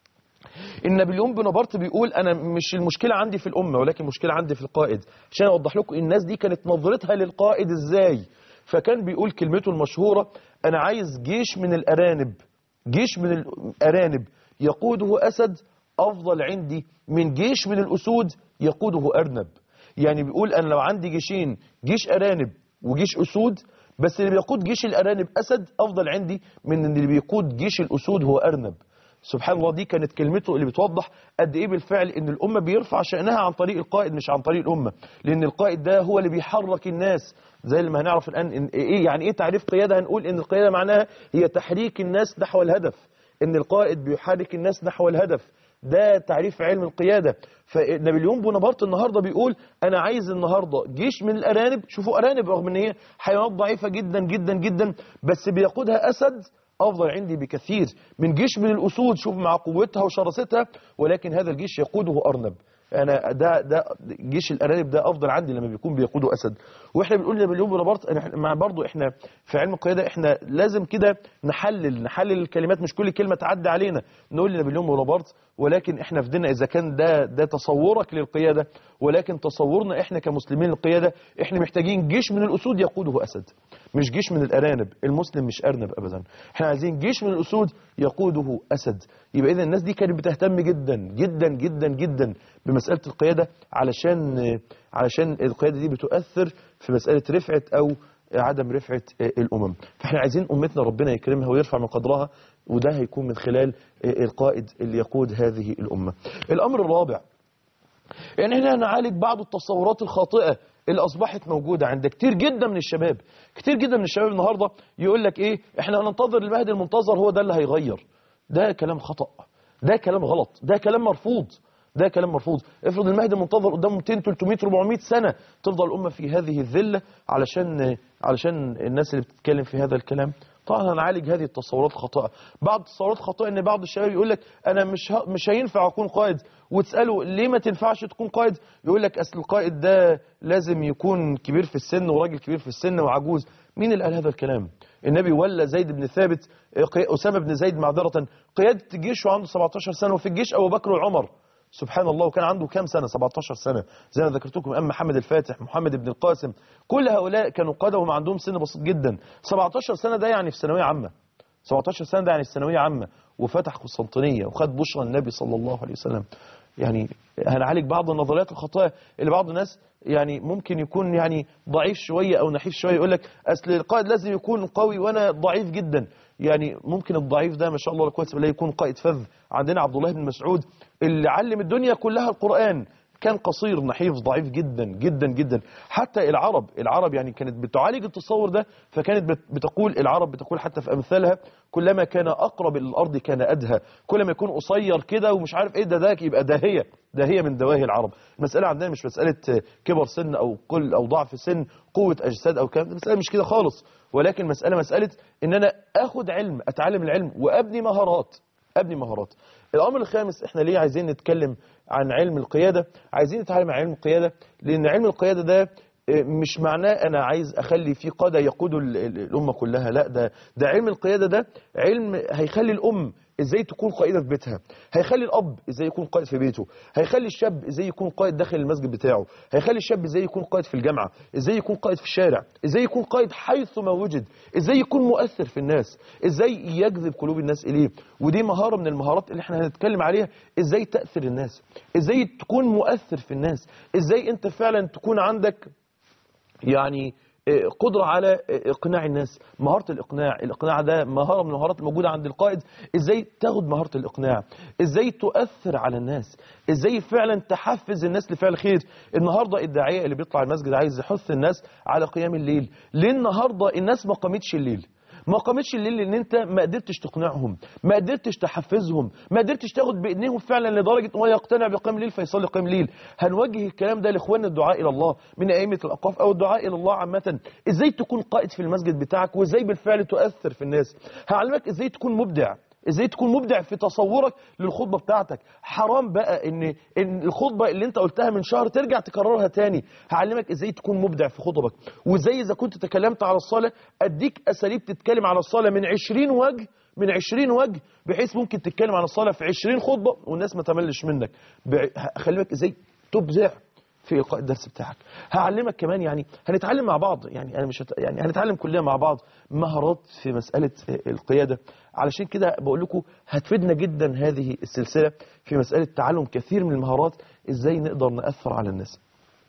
ان نابليون بونابرت بيقول انا مش المشكله عندي في الامه ولكن المشكله عندي في القائد عشان اوضح لكم الناس دي كانت نظرتها للقائد ازاي فكان بيقول كلمته المشهوره انا عايز جيش من الارانب جيش من الارانب يقوده اسد افضل عندي من جيش من الاسود يقوده ارنب يعني بيقول انا لو عندي جيشين جيش ارانب وجيش اسود بس اللي بيقود جيش الارانب اسد افضل عندي من اللي بيقود جيش الاسود هو ارنب سبحان الله دي كانت كلمته اللي بتوضح قد ايه بالفعل ان الامه بيرفع شانها عن طريق القائد مش عن طريق الامه لان القائد ده هو اللي بيحرك الناس زي ما هنعرف الان إن ايه يعني ايه تعريف قياده هنقول ان القياده معناها هي تحريك الناس نحو الهدف ان القائد بيحرك الناس نحو الهدف ده تعريف علم القيادة فنابليون بونابرت النهاردة بيقول أنا عايز النهاردة جيش من الأرانب شوفوا أرانب رغم أن هي حيوانات ضعيفة جدا جدا جدا بس بيقودها أسد أفضل عندي بكثير من جيش من الأسود شوف مع قوتها وشراستها ولكن هذا الجيش يقوده أرنب انا ده ده جيش الارانب ده افضل عندي لما بيكون بيقوده اسد واحنا بنقول لنابليون بونابرت أنا- مع برضه احنا في علم القياده احنا لازم كده نحلل نحلل الكلمات مش كل كلمه تعدي علينا نقول لنابليون بونابرت ولكن احنا في ديننا اذا كان ده ده تصورك للقياده ولكن تصورنا احنا كمسلمين للقياده احنا محتاجين جيش من الاسود يقوده اسد مش جيش من الارانب المسلم مش ارنب ابدا احنا عايزين جيش من الاسود يقوده اسد يبقى اذا الناس دي كانت بتهتم جدا جدا جدا جدا بمساله القياده علشان علشان القياده دي بتؤثر في مساله رفعه او عدم رفعة الأمم فاحنا عايزين أمتنا ربنا يكرمها ويرفع من قدرها وده هيكون من خلال القائد اللي يقود هذه الأمة الأمر الرابع يعني هنا نعالج بعض التصورات الخاطئة اللي أصبحت موجودة عند كتير جدا من الشباب كتير جدا من الشباب النهاردة يقول لك إيه إحنا هننتظر المهدي المنتظر هو ده اللي هيغير ده كلام خطأ ده كلام غلط ده كلام مرفوض ده كلام مرفوض افرض المهدي المنتظر قدامه 200 300 400 سنة تفضل الأمة في هذه الذلة علشان علشان الناس اللي بتتكلم في هذا الكلام طبعا هنعالج هذه التصورات الخاطئه بعض التصورات الخاطئه ان بعض الشباب يقول لك انا مش ه... مش هينفع اكون قائد وتساله ليه ما تنفعش تكون قائد يقول لك اصل القائد ده لازم يكون كبير في السن وراجل كبير في السن وعجوز مين اللي قال هذا الكلام النبي ولا زيد بن ثابت اسامه بن زيد معذره قياده الجيش وعنده 17 سنه وفي الجيش ابو بكر وعمر سبحان الله وكان عنده كام سنة 17 سنة زي ما ذكرت لكم أم محمد الفاتح محمد بن القاسم كل هؤلاء كانوا قادة وهم عندهم سن بسيط جدا 17 سنة ده يعني في ثانوية عامة 17 سنة ده يعني في ثانوية عامة وفتح قسطنطينية وخد بشرى النبي صلى الله عليه وسلم يعني هنعالج بعض النظريات الخاطئة اللي بعض الناس يعني ممكن يكون يعني ضعيف شوية أو نحيف شوية يقول لك أصل القائد لازم يكون قوي وأنا ضعيف جدا يعني ممكن الضعيف ده ما شاء الله كويس بالله يكون قائد فذ عندنا عبد الله بن مسعود اللي علم الدنيا كلها القرآن كان قصير نحيف ضعيف جدا جدا جدا حتى العرب العرب يعني كانت بتعالج التصور ده فكانت بتقول العرب بتقول حتى في أمثالها كلما كان أقرب إلى الأرض كان أدهى كلما يكون قصير كده ومش عارف إيه ده ده يبقى داهية داهية من دواهي العرب المسألة عندنا مش مسألة كبر سن أو قل أو ضعف سن قوة أجساد أو كلام المسألة مش كده خالص ولكن مسألة مسألة إن أنا أخد علم أتعلم العلم وأبني مهارات أبني مهارات الأمر الخامس إحنا ليه عايزين نتكلم عن علم القيادة عايزين نتعلم عن علم القيادة لأن علم القيادة ده مش معناه أنا عايز أخلي في قادة يقودوا الأمة كلها لا ده ده علم القيادة ده علم هيخلي الأم ازاي تكون قائدة في بيتها هيخلي الاب ازاي يكون قائد في بيته هيخلي الشاب ازاي يكون قائد داخل المسجد بتاعه هيخلي الشاب ازاي يكون قائد في الجامعة ازاي يكون قائد في الشارع ازاي يكون قائد حيث ما وجد ازاي يكون مؤثر في الناس ازاي يجذب قلوب الناس اليه ودي مهارة من المهارات اللي احنا هنتكلم عليها ازاي تأثر الناس ازاي تكون مؤثر في الناس ازاي انت فعلا تكون عندك يعني قدرة على إقناع الناس مهارة الإقناع الإقناع ده مهارة من المهارات الموجودة عند القائد إزاي تاخد مهارة الإقناع إزاي تؤثر على الناس إزاي فعلا تحفز الناس لفعل خير النهاردة الداعية اللي بيطلع المسجد عايز يحث الناس على قيام الليل ليه النهاردة الناس ما قامتش الليل ما قامتش الليل لان انت ما قدرتش تقنعهم ما قدرتش تحفزهم ما قدرتش تاخد بايديهم فعلا لدرجه ان هو يقتنع بقيام الليل فيصلي قيام الليل هنوجه الكلام ده لاخواننا الدعاء الى الله من ائمه الاوقاف او الدعاء الى الله عامه ازاي تكون قائد في المسجد بتاعك وازاي بالفعل تؤثر في الناس هعلمك ازاي تكون مبدع ازاي تكون مبدع في تصورك للخطبه بتاعتك حرام بقى ان ان الخطبه اللي انت قلتها من شهر ترجع تكررها تاني هعلمك ازاي تكون مبدع في خطبك وازاي اذا كنت تكلمت على الصلاه اديك اساليب تتكلم على الصلاه من 20 وجه من 20 وجه بحيث ممكن تتكلم عن الصلاه في 20 خطبه والناس ما تملش منك خلي بالك ازاي تبدع في إلقاء الدرس بتاعك هعلمك كمان يعني هنتعلم مع بعض يعني أنا مش هت... يعني هنتعلم كلنا مع بعض مهارات في مسألة القيادة علشان كده بقول لكم هتفيدنا جدا هذه السلسلة في مسألة تعلم كثير من المهارات إزاي نقدر نأثر على الناس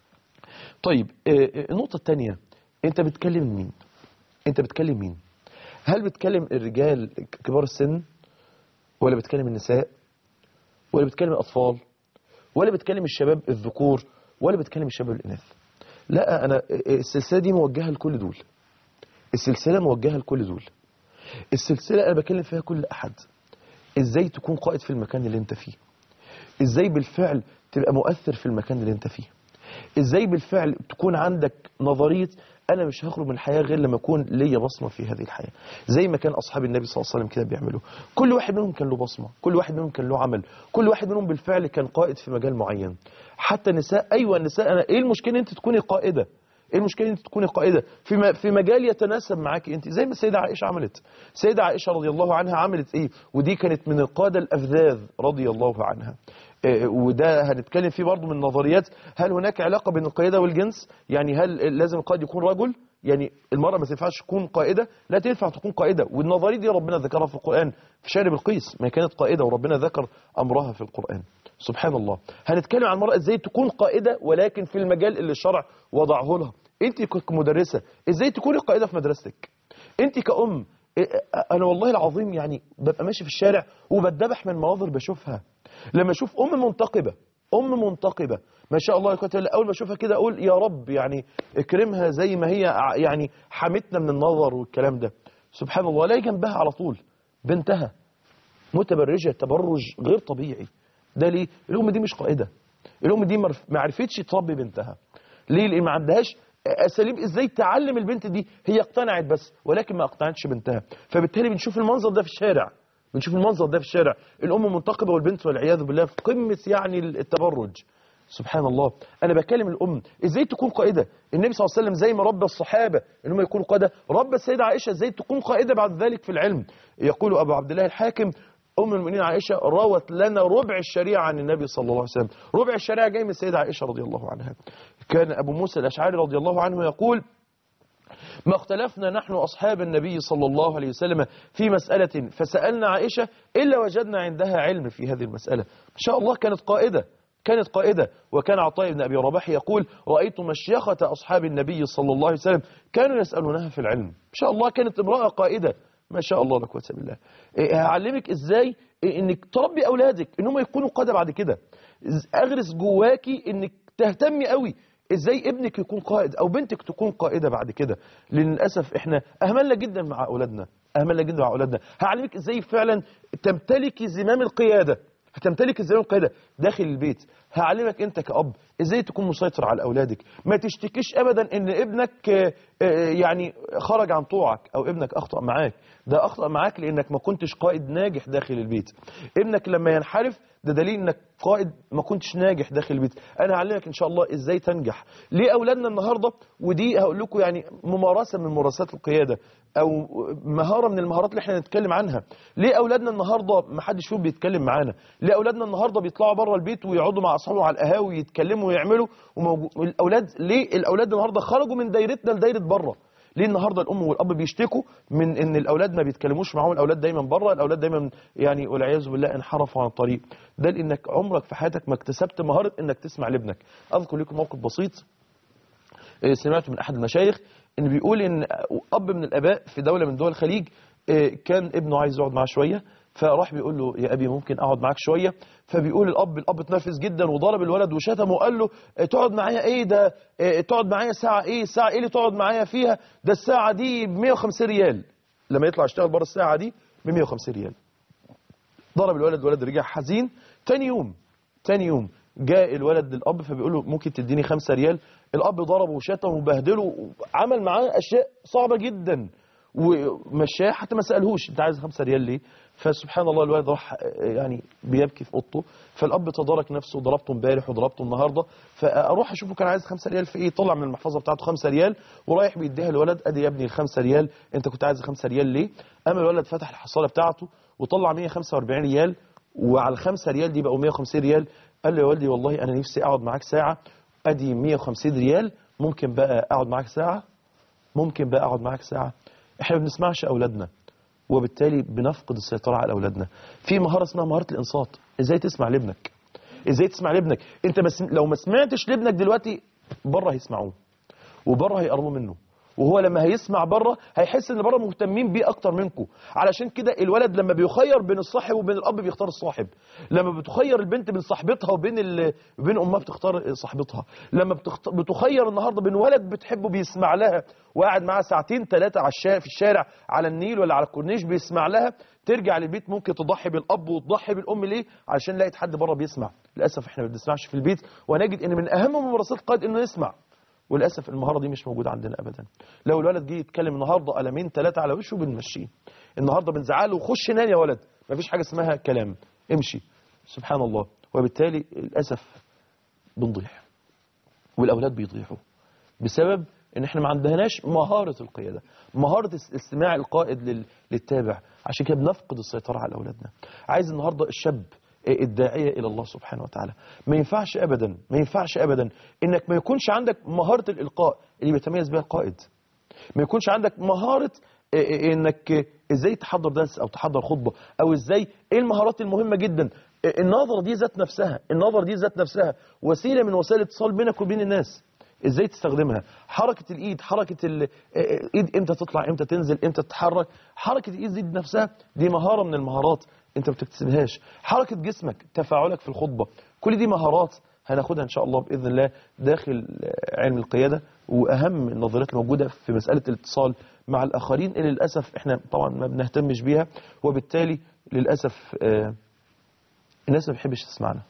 طيب النقطة الثانية أنت بتكلم مين أنت بتكلم مين هل بتكلم الرجال كبار السن ولا بتكلم النساء ولا بتكلم الأطفال ولا بتكلم الشباب الذكور ولا بتكلم الشباب الإناث لا أنا السلسلة دي موجهة لكل دول السلسلة موجهة لكل دول السلسلة أنا بكلم فيها كل أحد إزاي تكون قائد في المكان اللي أنت فيه إزاي بالفعل تبقى مؤثر في المكان اللي أنت فيه إزاي بالفعل تكون عندك نظرية أنا مش هخرج من الحياة غير لما يكون ليا بصمة في هذه الحياة زي ما كان أصحاب النبي صلى الله عليه وسلم كده بيعملوا كل واحد منهم كان له بصمة كل واحد منهم كان له عمل كل واحد منهم بالفعل كان قائد في مجال معين حتى النساء أيوة النساء أنا إيه المشكلة أنت تكوني قائدة ايه المشكله ان انت تكوني قائده في م- في مجال يتناسب معاك انت زي ما السيده عائشه عملت السيده عائشه رضي الله عنها عملت ايه ودي كانت من القاده الافذاذ رضي الله عنها آه، وده هنتكلم فيه برضه من نظريات هل هناك علاقه بين القياده والجنس يعني هل لازم القائد يكون رجل يعني المرأة ما تنفعش تكون قائدة لا تنفع تكون قائدة والنظرية دي ربنا ذكرها في القرآن في شارب القيس ما كانت قائدة وربنا ذكر أمرها في القرآن سبحان الله هنتكلم عن المرأة ازاي تكون قائدة ولكن في المجال اللي الشرع وضعه لها انت كمدرسة ازاي تكوني قائدة في مدرستك انت كأم إيه، انا والله العظيم يعني ببقى ماشي في الشارع وبتدبح من مناظر بشوفها لما اشوف ام منتقبة ام منتقبة ما شاء الله كنت اول ما اشوفها كده اقول يا رب يعني اكرمها زي ما هي ع- يعني حمتنا من النظر والكلام ده سبحان الله الاقي جنبها على طول بنتها متبرجة تبرج غير طبيعي ده ليه الام دي مش قائدة الام دي مرف- ما عرفتش تربي بنتها ليه لان ما عندهاش اساليب ازاي تعلم البنت دي هي اقتنعت بس ولكن ما اقتنعتش بنتها فبالتالي بنشوف المنظر ده في الشارع بنشوف المنظر ده في الشارع الام منتقبه والبنت والعياذ بالله في قمه يعني التبرج سبحان الله انا بكلم الام ازاي تكون قائده النبي صلى الله عليه وسلم زي ما ربى الصحابه ان هم يكونوا قاده ربى السيده عائشه ازاي تكون قائده بعد ذلك في العلم يقول ابو عبد الله الحاكم ام المؤمنين عائشه روت لنا ربع الشريعه عن النبي صلى الله عليه وسلم ربع الشريعه جاي من السيده عائشه رضي الله عنها كان ابو موسى الاشعري رضي الله عنه يقول ما اختلفنا نحن أصحاب النبي صلى الله عليه وسلم في مسألة فسألنا عائشة إلا وجدنا عندها علم في هذه المسألة ما شاء الله كانت قائدة كانت قائدة وكان عطاء بن أبي رباح يقول رأيت مشيخة أصحاب النبي صلى الله عليه وسلم كانوا يسألونها في العلم ما شاء الله كانت امرأة قائدة ما شاء الله لا قوه الا بالله إيه، هعلمك ازاي إيه، انك تربي اولادك ان هم يكونوا قاده بعد كده إز- اغرس جواكي انك تهتمي قوي ازاي ابنك يكون قائد او بنتك تكون قائده بعد كده لان للاسف احنا اهملنا جدا مع اولادنا اهملنا جدا مع اولادنا هعلمك ازاي فعلا تمتلكي زمام القياده هتمتلك زمام القياده داخل البيت هعلمك انت كأب ازاي تكون مسيطر على اولادك ما تشتكيش ابدا ان ابنك آه، آه، يعني خرج عن طوعك او ابنك اخطأ معاك ده اخطأ معاك لانك ما كنتش قائد ناجح داخل البيت ابنك لما ينحرف ده دليل انك قائد ما كنتش ناجح داخل البيت انا هعلمك ان شاء الله ازاي تنجح ليه اولادنا النهارده ودي هقول لكم يعني ممارسه من ممارسات القياده او مهاره من المهارات اللي احنا نتكلم عنها ليه اولادنا النهارده ما حدش فيهم بيتكلم معانا ليه اولادنا النهارده بيطلعوا بره البيت ويقعدوا مع اصحابهم على القهاوي يتكلموا ويعملوا وموجو... الاولاد ليه الاولاد النهارده خرجوا من دايرتنا لدايره بره ليه النهارده الام والاب بيشتكوا من ان الاولاد ما بيتكلموش معاهم الاولاد دايما بره الاولاد دايما يعني والعياذ بالله انحرفوا عن الطريق ده لانك عمرك في حياتك ما اكتسبت مهاره انك تسمع لابنك اذكر لكم موقف بسيط آه، سمعته من احد المشايخ ان بيقول ان اب من الاباء في دوله من دول الخليج آه، كان ابنه عايز يقعد معاه شويه فراح بيقول له يا ابي ممكن اقعد معاك شويه فبيقول الاب الاب اتنرفز جدا وضرب الولد وشتمه وقال له آه، تقعد معايا ايه ده آه، تقعد معايا ساعه ايه الساعه ايه اللي تقعد معايا فيها ده الساعه دي ب 150 ريال لما يطلع يشتغل بره الساعه دي ب 150 ريال ضرب الولد الولد رجع حزين تاني يوم تاني يوم جاء الولد للاب فبيقول له ممكن تديني خمسة ريال الاب ضربه وشتمه وبهدله وعمل معاه اشياء صعبه جدا ومشاه حتى ما سالهوش انت عايز خمسة ريال ليه فسبحان الله الولد راح يعني بيبكي في اوضته فالاب تدارك نفسه ضربته امبارح وضربته النهارده فاروح اشوفه كان عايز خمسة ريال في ايه طلع من المحفظه بتاعته خمسة ريال ورايح بيديها الولد ادي يا ابني الخمسة ريال انت كنت عايز خمسة ريال ليه قام الولد فتح الحصاله بتاعته وطلع 145 ريال وعلى الخمسة ريال دي بقوا 150 ريال قال له يا والدي والله انا نفسي اقعد معاك ساعه ادي 150 ريال ممكن بقى اقعد معاك ساعه ممكن بقى اقعد معاك ساعه احنا ما بنسمعش اولادنا وبالتالي بنفقد السيطره على اولادنا في مهاره اسمها مهاره الانصات ازاي تسمع لابنك ازاي تسمع لابنك انت بس لو ما سمعتش لابنك دلوقتي بره هيسمعوه وبره هيقربوا منه وهو لما هيسمع بره هيحس ان بره مهتمين بيه اكتر منكم علشان كده الولد لما بيخير بين الصاحب وبين الاب بيختار الصاحب لما بتخير البنت بين صاحبتها وبين ال... بين امها بتختار صاحبتها لما بتخت... بتخير النهارده بين ولد بتحبه بيسمع لها وقاعد معاها ساعتين ثلاثه على الشارع في الشارع على النيل ولا على الكورنيش بيسمع لها ترجع للبيت ممكن تضحي بالاب وتضحي بالام ليه علشان لقيت حد بره بيسمع للاسف احنا ما بنسمعش في البيت ونجد ان من اهم ممارسات القائد انه يسمع وللاسف المهاره دي مش موجوده عندنا ابدا لو الولد جه يتكلم النهارده قلمين ثلاثه على وشه بنمشيه النهارده بنزعله وخش نام يا ولد مفيش حاجه اسمها كلام امشي سبحان الله وبالتالي للاسف بنضيع والاولاد بيضيعوا بسبب ان احنا ما عندناش مهاره القياده مهاره اس- استماع القائد لل- للتابع عشان كده بنفقد السيطره على اولادنا عايز النهارده الشاب الداعيه الى الله سبحانه وتعالى ما ينفعش ابدا ما ينفعش ابدا انك ما يكونش عندك مهاره الالقاء اللي بيتميز بها القائد ما يكونش عندك مهارة إيه إيه انك ازاي تحضر درس او تحضر خطبة او ازاي ايه المهارات المهمة جدا إيه النظرة دي ذات نفسها النظرة دي ذات نفسها وسيلة من وسائل الاتصال بينك وبين الناس ازاي تستخدمها حركة الايد حركة ال- إيه الايد امتى تطلع امتى تنزل امتى تتحرك حركة الايد دي نفسها دي مهارة من المهارات انت ما بتكتسبهاش حركة جسمك تفاعلك في الخطبة كل دي مهارات هناخدها ان شاء الله باذن الله داخل علم القياده واهم النظريات الموجوده في مساله الاتصال مع الاخرين اللي للاسف احنا طبعا ما بنهتمش بيها وبالتالي للاسف آه، الناس ما بتحبش تسمعنا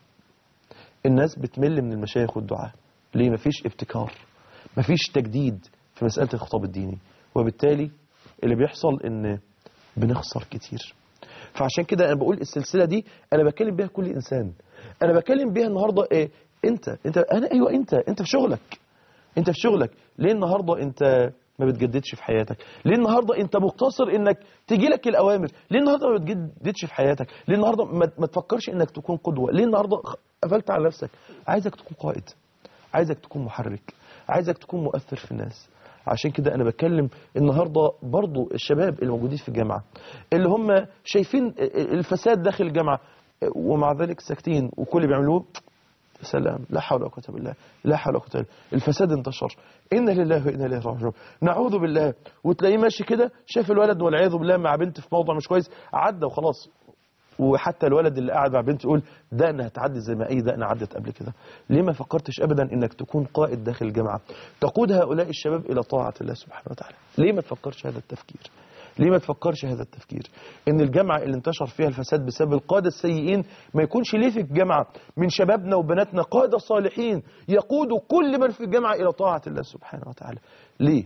الناس بتمل من المشايخ والدعاء ليه مفيش ابتكار مفيش تجديد في مساله الخطاب الديني وبالتالي اللي بيحصل ان بنخسر كتير فعشان كده انا بقول السلسله دي انا بكلم بيها كل انسان انا بكلم بيها النهارده ايه انت انت انا ايوه انت انت في شغلك انت في شغلك ليه النهارده انت ما بتجددش في حياتك ليه النهارده انت مقتصر انك تيجي لك الاوامر ليه النهارده ما بتجددش في حياتك ليه النهارده ما, ما تفكرش انك تكون قدوه ليه النهارده قفلت على نفسك عايزك تكون قائد عايزك تكون محرك عايزك تكون مؤثر في الناس عشان كده انا بتكلم النهارده برضو الشباب اللي موجودين في الجامعه اللي هم شايفين الفساد داخل الجامعه ومع ذلك ساكتين وكل اللي بيعملوه سلام لا حول ولا قوه الا بالله لا حول ولا قوه الا بالله الفساد انتشر انا لله وانا اليه راجعون نعوذ بالله وتلاقيه ماشي كده شاف الولد والعياذ بالله مع بنت في موضع مش كويس عدى وخلاص وحتى الولد اللي قاعد مع بنت يقول دقنا هتعدي زي ما اي دقنا عدت قبل كده ليه ما فكرتش ابدا انك تكون قائد داخل الجامعه تقود هؤلاء الشباب الى طاعه الله سبحانه وتعالى ليه ما تفكرش هذا التفكير ليه ما تفكرش هذا التفكير ان الجامعه اللي انتشر فيها الفساد بسبب القاده السيئين ما يكونش ليه في الجامعه من شبابنا وبناتنا قاده صالحين يقودوا كل من في الجامعه الى طاعه الله سبحانه وتعالى ليه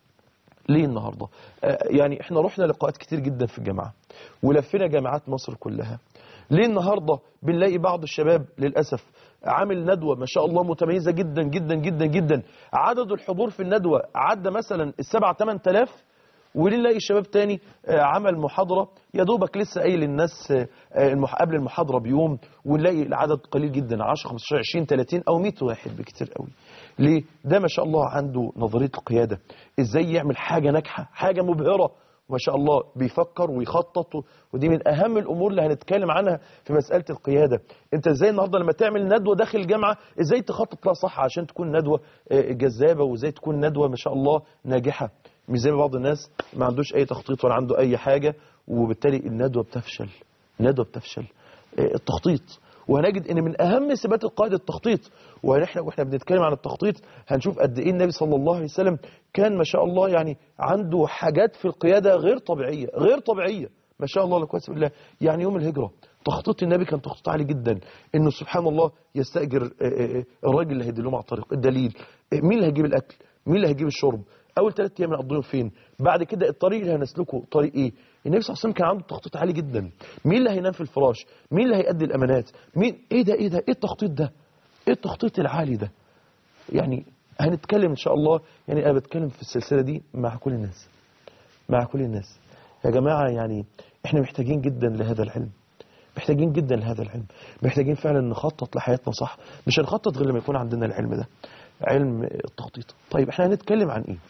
ليه النهارده آه يعني احنا رحنا لقاءات كتير جدا في الجامعه ولفينا جامعات مصر كلها ليه النهارده بنلاقي بعض الشباب للاسف عامل ندوه ما شاء الله متميزه جدا جدا جدا جدا عدد الحضور في الندوه عدى مثلا السبع 8000 وليه نلاقي شباب تاني آه، عمل محاضرة يا دوبك لسه قايل للناس آه، المح- قبل المحاضرة بيوم ونلاقي العدد قليل جدا 10 15 20 30 أو 100 واحد بكتير قوي ليه ده ما شاء الله عنده نظرية القيادة ازاي يعمل حاجة ناجحة حاجة مبهرة ما شاء الله بيفكر ويخطط و- ودي من أهم الأمور اللي هنتكلم عنها في مسألة القيادة انت ازاي النهاردة لما تعمل ندوة داخل الجامعة ازاي تخطط لها صح عشان تكون ندوة آه، جذابة وازاي تكون ندوة ما شاء الله ناجحة مش زي ما بعض الناس ما عندوش اي تخطيط ولا عنده اي حاجة وبالتالي الندوة بتفشل الندوة بتفشل آه، التخطيط وهنجد ان من اهم صفات القائد التخطيط ونحن واحنا بنتكلم عن التخطيط هنشوف قد ايه النبي صلى الله عليه وسلم كان ما شاء الله يعني عنده حاجات في القيادة غير طبيعية غير طبيعية ما شاء الله لا قوه الا بالله يعني يوم الهجرة تخطيط النبي كان تخطيط عالي جدا انه سبحان الله يستأجر آه، آه، آه، الراجل اللي هيدلهم على الطريق الدليل آه، مين اللي هيجيب الاكل مين اللي هيجيب الشرب اول ثلاث ايام هنقضيهم فين بعد كده الطريق اللي هنسلكه طريق ايه النبي صلى الله عليه وسلم كان عنده تخطيط عالي جدا مين اللي هينام في الفراش مين اللي هيأدي الامانات مين ايه ده ايه ده ايه التخطيط ده ايه التخطيط العالي ده يعني هنتكلم ان شاء الله يعني انا بتكلم في السلسله دي مع كل الناس مع كل الناس يا جماعه يعني احنا محتاجين جدا لهذا العلم محتاجين جدا لهذا العلم محتاجين فعلا نخطط لحياتنا صح مش هنخطط غير لما يكون عندنا العلم ده علم التخطيط طيب احنا هنتكلم عن ايه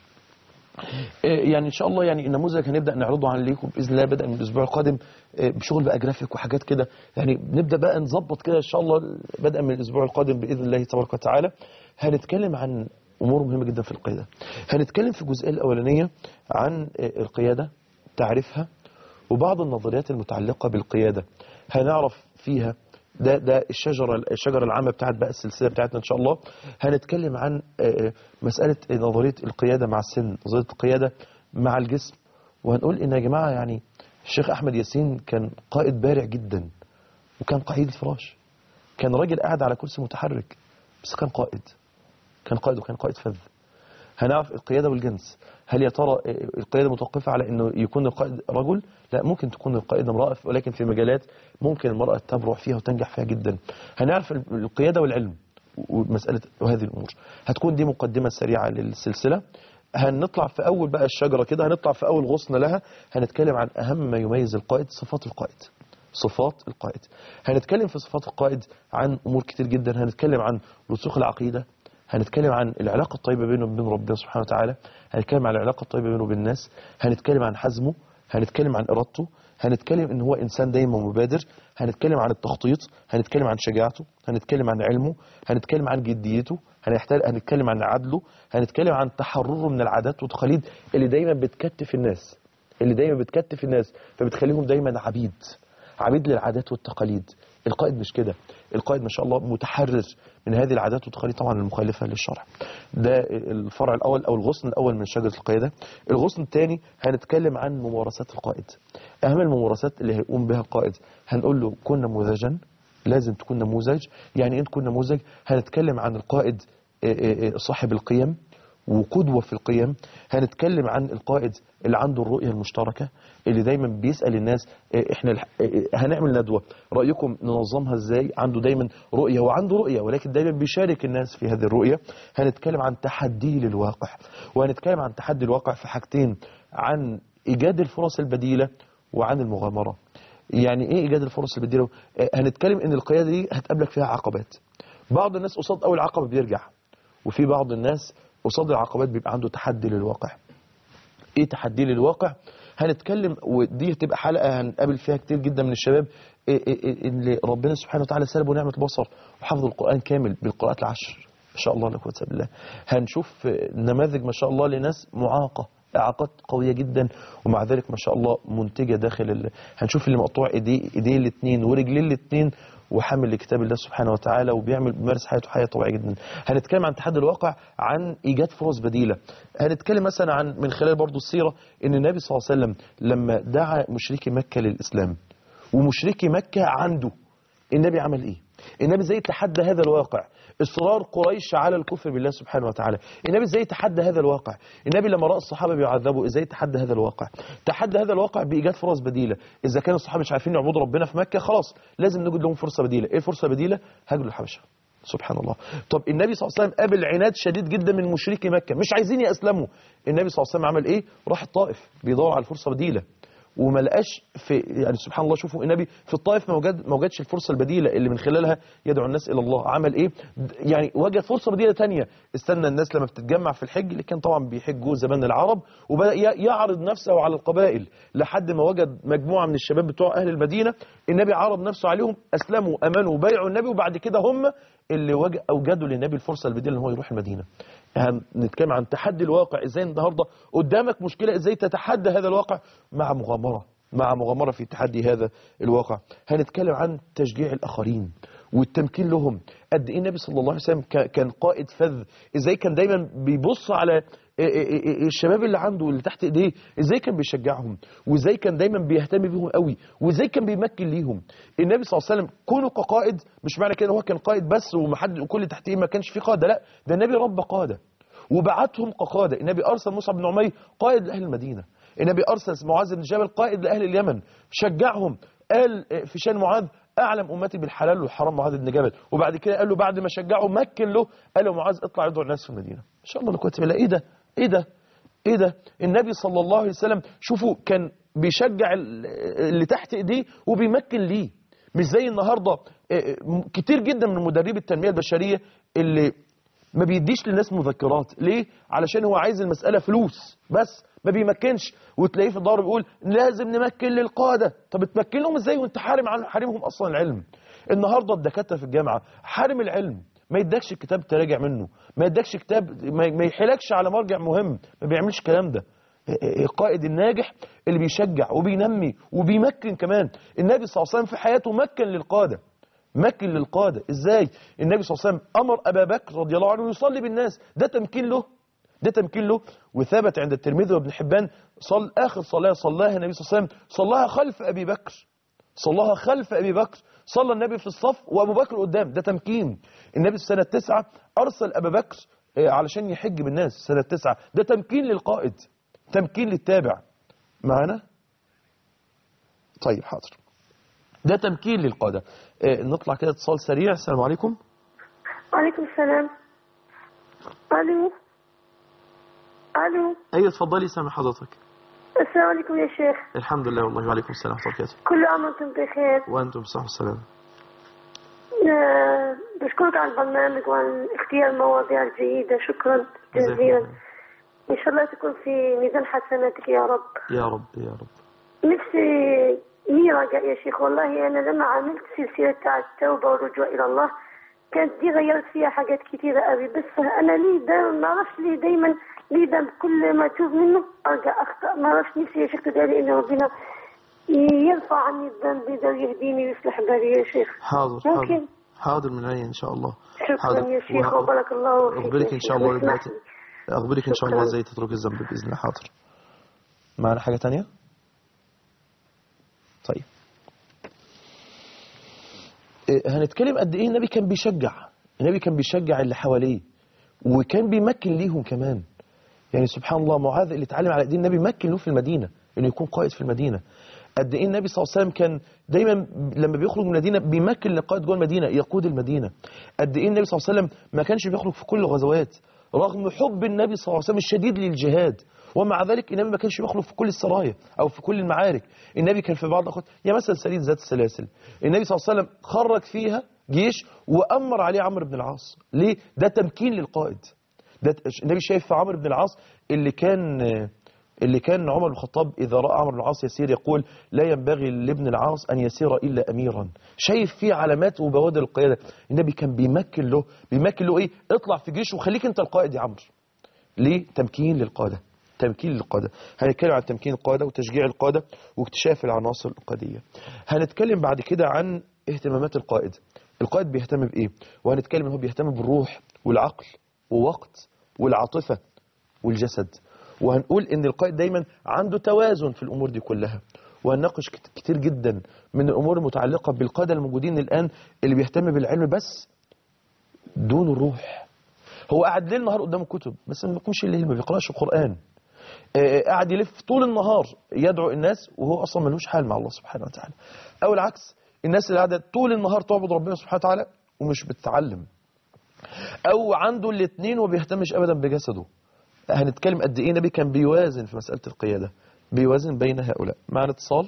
إيه يعني ان شاء الله يعني النموذج هنبدا نعرضه عليكم باذن الله بدءا من الاسبوع القادم إيه بشغل بقى جرافيك وحاجات كده يعني نبدا بقى نظبط كده ان شاء الله بدءا من الاسبوع القادم باذن الله تبارك وتعالى هنتكلم عن امور مهمه جدا في القياده هنتكلم في الجزئيه الاولانيه عن إيه القياده تعريفها وبعض النظريات المتعلقه بالقياده هنعرف فيها ده ده الشجره الشجره العامه بتاعت بقى السلسله بتاعتنا ان شاء الله هنتكلم عن آه، مساله نظريه القياده مع السن نظريه القياده مع الجسم وهنقول ان يا جماعه يعني الشيخ احمد ياسين كان قائد بارع جدا وكان قعيد الفراش كان راجل قاعد على كرسي متحرك بس كان قائد كان قائد وكان قائد فذ هنعرف القيادة والجنس هل يا ترى القيادة متوقفة على انه يكون القائد رجل لا ممكن تكون القائد امرأة ولكن في مجالات ممكن المرأة تبرع فيها وتنجح فيها جدا هنعرف القيادة والعلم ومسألة وهذه الأمور هتكون دي مقدمة سريعة للسلسلة هنطلع في اول بقى الشجره كده هنطلع في اول غصن لها هنتكلم عن اهم ما يميز القائد صفات القائد صفات القائد هنتكلم في صفات القائد عن امور كتير جدا هنتكلم عن رسوخ العقيده هنتكلم عن العلاقه الطيبه بينه وبين ربنا سبحانه وتعالى هنتكلم عن العلاقه الطيبه بينه وبين الناس هنتكلم عن حزمه هنتكلم عن ارادته هنتكلم ان هو انسان دايما مبادر هنتكلم عن التخطيط هنتكلم عن شجاعته هنتكلم عن علمه هنتكلم عن جديته هنحتاج هنتكلم عن عدله هنتكلم عن تحرره من العادات والتقاليد اللي دايما بتكتف الناس اللي دايما بتكتف الناس فبتخليهم دايما عبيد عبيد للعادات والتقاليد القائد مش كده القائد ما شاء الله متحرر من هذه العادات والتقاليد طبعا المخالفة للشرع ده الفرع الأول أو الغصن الأول من شجرة القيادة الغصن الثاني هنتكلم عن ممارسات القائد أهم الممارسات اللي هيقوم بها القائد هنقول له كن نموذجا لازم تكون نموذج يعني ايه تكون نموذج هنتكلم عن القائد آه، آه، آه، صاحب القيم وقدوة في القيم هنتكلم عن القائد اللي عنده الرؤية المشتركة اللي دايما بيسأل الناس إيه احنا الح- إيه هنعمل ندوة رأيكم ننظمها ازاي عنده دايما رؤية وعنده رؤية ولكن دايما بيشارك الناس في هذه الرؤية هنتكلم عن تحدي للواقع وهنتكلم عن تحدي الواقع في حاجتين عن إيجاد الفرص البديلة وعن المغامرة يعني ايه إيجاد الفرص البديلة آه، هنتكلم ان القيادة دي هتقابلك فيها عقبات بعض الناس قصاد اول عقبة بيرجع وفي بعض الناس قصاد العقبات بيبقى عنده تحدي للواقع ايه تحدي للواقع هنتكلم ودي هتبقى حلقة هنقابل فيها كتير جدا من الشباب إيه إيه إيه اللي ربنا سبحانه وتعالى سلبه نعمة البصر وحفظ القرآن كامل بالقراءات العشر ما شاء الله لا قوه الا بالله هنشوف نماذج ما شاء الله لناس معاقة إعاقات قوية جدا ومع ذلك ما شاء الله منتجة داخل ال... هنشوف اللي مقطوع ايديه ايديه الاثنين ورجليه الاثنين وحامل لكتاب الله سبحانه وتعالى وبيعمل بيمارس حياته حياة طبيعية جدا هنتكلم عن تحدي الواقع عن إيجاد فرص بديلة هنتكلم مثلا عن من خلال برضو السيرة ان النبي صلى الله عليه وسلم لما دعا مشركي مكة للإسلام ومشركي مكة عنده النبي عمل ايه النبي ازاي تحدى هذا الواقع اصرار قريش على الكفر بالله سبحانه وتعالى النبي ازاي تحدى هذا الواقع النبي لما راى الصحابه بيعذبوا ازاي تحدى هذا الواقع تحدى هذا الواقع بايجاد فرص بديله اذا كان الصحابه مش عارفين يعبدوا ربنا في مكه خلاص لازم نجد لهم فرصه بديله ايه الفرصه البديله هاجروا الحبشه سبحان الله طب النبي صلى الله عليه وسلم قابل عناد شديد جدا من مشركي مكه مش عايزين يسلموا النبي صلى الله عليه وسلم عمل ايه راح الطائف بيدور على الفرصه بديله وما لقاش في يعني سبحان الله شوفوا النبي في الطائف ما وجد ما وجدش الفرصه البديله اللي من خلالها يدعو الناس الى الله عمل ايه يعني وجد فرصه بديله تانية استنى الناس لما بتتجمع في الحج اللي كان طبعا بيحجوا زمان العرب وبدا ي- يعرض نفسه على القبائل لحد ما وجد مجموعه من الشباب بتوع اهل المدينه النبي عرض نفسه عليهم اسلموا امنوا وبايعوا النبي وبعد كده هم اللي وج- اوجدوا للنبي الفرصه البديله ان هو يروح المدينه هنتكلم عن تحدي الواقع ازاي النهارده قدامك مشكله ازاي تتحدى هذا الواقع مع مغامره مع مغامره في تحدي هذا الواقع هنتكلم عن تشجيع الاخرين والتمكين لهم قد ايه النبي صلى الله عليه وسلم ك- كان قائد فذ ازاي كان دايما بيبص على إيه إيه إيه الشباب اللي عنده اللي تحت ايديه ازاي كان بيشجعهم وازاي كان دايما بيهتم بيهم قوي وازاي كان بيمكن ليهم النبي صلى الله عليه وسلم كونه كقائد مش معنى كده هو كان قائد بس ومحد وكل تحتيه ما كانش فيه قاده لا ده النبي رب قاده وبعتهم كقاده النبي ارسل مصعب بن عمير قائد لاهل المدينه النبي ارسل معاذ بن جبل قائد لاهل اليمن شجعهم قال في شان معاذ اعلم امتي بالحلال والحرام معاذ بن جبل وبعد كده قال له بعد ما شجعه مكن له قال له معاذ اطلع ادعو الناس في المدينه ان شاء الله لا قوه الا بالله ايه ده ايه ده ايه ده النبي صلى الله عليه وسلم شوفوا كان بيشجع ال- اللي تحت ايديه وبيمكن ليه مش زي النهارده آه، م- كتير جدا من مدربي التنميه البشريه اللي ما بيديش للناس مذكرات ليه علشان هو عايز المسألة فلوس بس ما بيمكنش وتلاقيه في الدار بيقول لازم نمكن للقادة طب تمكن لهم ازاي وانت حارم عن حارمهم اصلا العلم النهاردة الدكاترة في الجامعة حارم العلم ما يدكش كتاب تراجع منه ما يدكش كتاب ما ما يحيلكش على مرجع مهم ما بيعملش الكلام ده القائد الناجح اللي بيشجع وبينمي وبيمكن كمان النبي صلى الله عليه وسلم في حياته مكن للقادة مكن للقادة ازاي النبي صلى الله عليه وسلم امر ابا بكر رضي الله عنه يصلي بالناس ده تمكين له ده تمكين له وثبت عند الترمذي وابن حبان صل اخر صلاه صلاها النبي صلى الله عليه وسلم صلاها خلف ابي بكر صلاها خلف ابي بكر صلى النبي في الصف وابو بكر قدام ده تمكين النبي في سنه تسعة ارسل ابا بكر آه، علشان يحج بالناس سنه تسعة ده تمكين للقائد تمكين للتابع معانا طيب حاضر ده تمكين للقادة آه، نطلع كده اتصال سريع السلام عليكم وعليكم السلام الو الو ايوه اتفضلي سامع حضرتك السلام عليكم يا شيخ الحمد لله والله وعليكم السلام ورحمه الله وبركاته كل عام وانتم بخير وانتم بالصحه والسلام آه، بشكرك على البرنامج وعن اختيار المواضيع الجيدة شكرا جزاكم جزيلا الله. إن شاء الله تكون في ميزان حسناتك يا رب يا رب يا رب نفسي لي رجاء يا شيخ والله أنا لما عملت سلسلة تاع التوبة والرجوع إلى الله كانت دي غيرت فيها حاجات كتيرة قوي بس أنا ليه دايما ما أعرفش ليه دايما ليه ده كل ما أتوب منه أرجع أخطأ ما أعرفش نفسي يا شيخ تدعي إن ربنا يرفع عني الذنب ده ويهديني ويصلح بالي يا شيخ حاضر حاضر ممكن حاضر من عيني ان شاء الله شكرا حاضر يا شيخ وه- وبارك الله فيك اخبرك يا ان شاء شيخ. الله واسمح دلوقتي لي. اخبرك ان شاء الله شكراً. ازاي تترك الذنب باذن الله حاضر معنا حاجه تانية طيب إيه، هنتكلم قد ايه النبي كان بيشجع النبي كان بيشجع اللي حواليه وكان بيمكن ليهم كمان يعني سبحان الله معاذ اللي اتعلم على ايدين النبي مكن له في المدينه انه يكون قائد في المدينه قد ايه النبي صلى الله عليه وسلم كان دايما لما بيخرج من المدينه بيمكن لقائد جوه المدينه يقود المدينه قد ايه النبي صلى الله عليه وسلم ما كانش بيخرج في كل الغزوات رغم حب النبي صلى الله عليه وسلم الشديد للجهاد ومع ذلك النبي ما كانش بيخرج في كل السرايا او في كل المعارك النبي كان في بعض الاخوات يا مثلا سريه ذات السلاسل النبي صلى الله عليه وسلم خرج فيها جيش وامر عليه عمرو بن العاص ليه ده تمكين للقائد ده النبي شايف في عمرو بن العاص اللي كان اللي كان عمر بن الخطاب إذا رأى عمرو بن العاص يسير يقول لا ينبغي لابن العاص أن يسير إلا أميرا شايف فيه علامات وبوادر القيادة النبي كان بيمكن له بيمكن له إيه اطلع في جيش وخليك أنت القائد يا عمرو ليه تمكين للقادة تمكين للقادة هنتكلم عن تمكين القادة وتشجيع القادة واكتشاف العناصر القادية هنتكلم بعد كده عن اهتمامات القائد القائد بيهتم بإيه وهنتكلم ان هو بيهتم بالروح والعقل ووقت والعاطفة والجسد وهنقول ان القائد دايما عنده توازن في الامور دي كلها وهنناقش كت- كتير جدا من الامور المتعلقه بالقاده الموجودين الان اللي بيهتم بالعلم بس دون الروح هو قاعد ليل نهار قدام الكتب بس ما بيقومش الليل ما بيقراش القران آه، قاعد يلف طول النهار يدعو الناس وهو اصلا ملوش حال مع الله سبحانه وتعالى او العكس الناس اللي قاعده طول النهار تعبد ربنا سبحانه وتعالى ومش بتتعلم او عنده الاثنين وما بيهتمش ابدا بجسده هنتكلم قد ايه النبي كان بيوازن في مساله القياده بيوازن بين هؤلاء معنا اتصال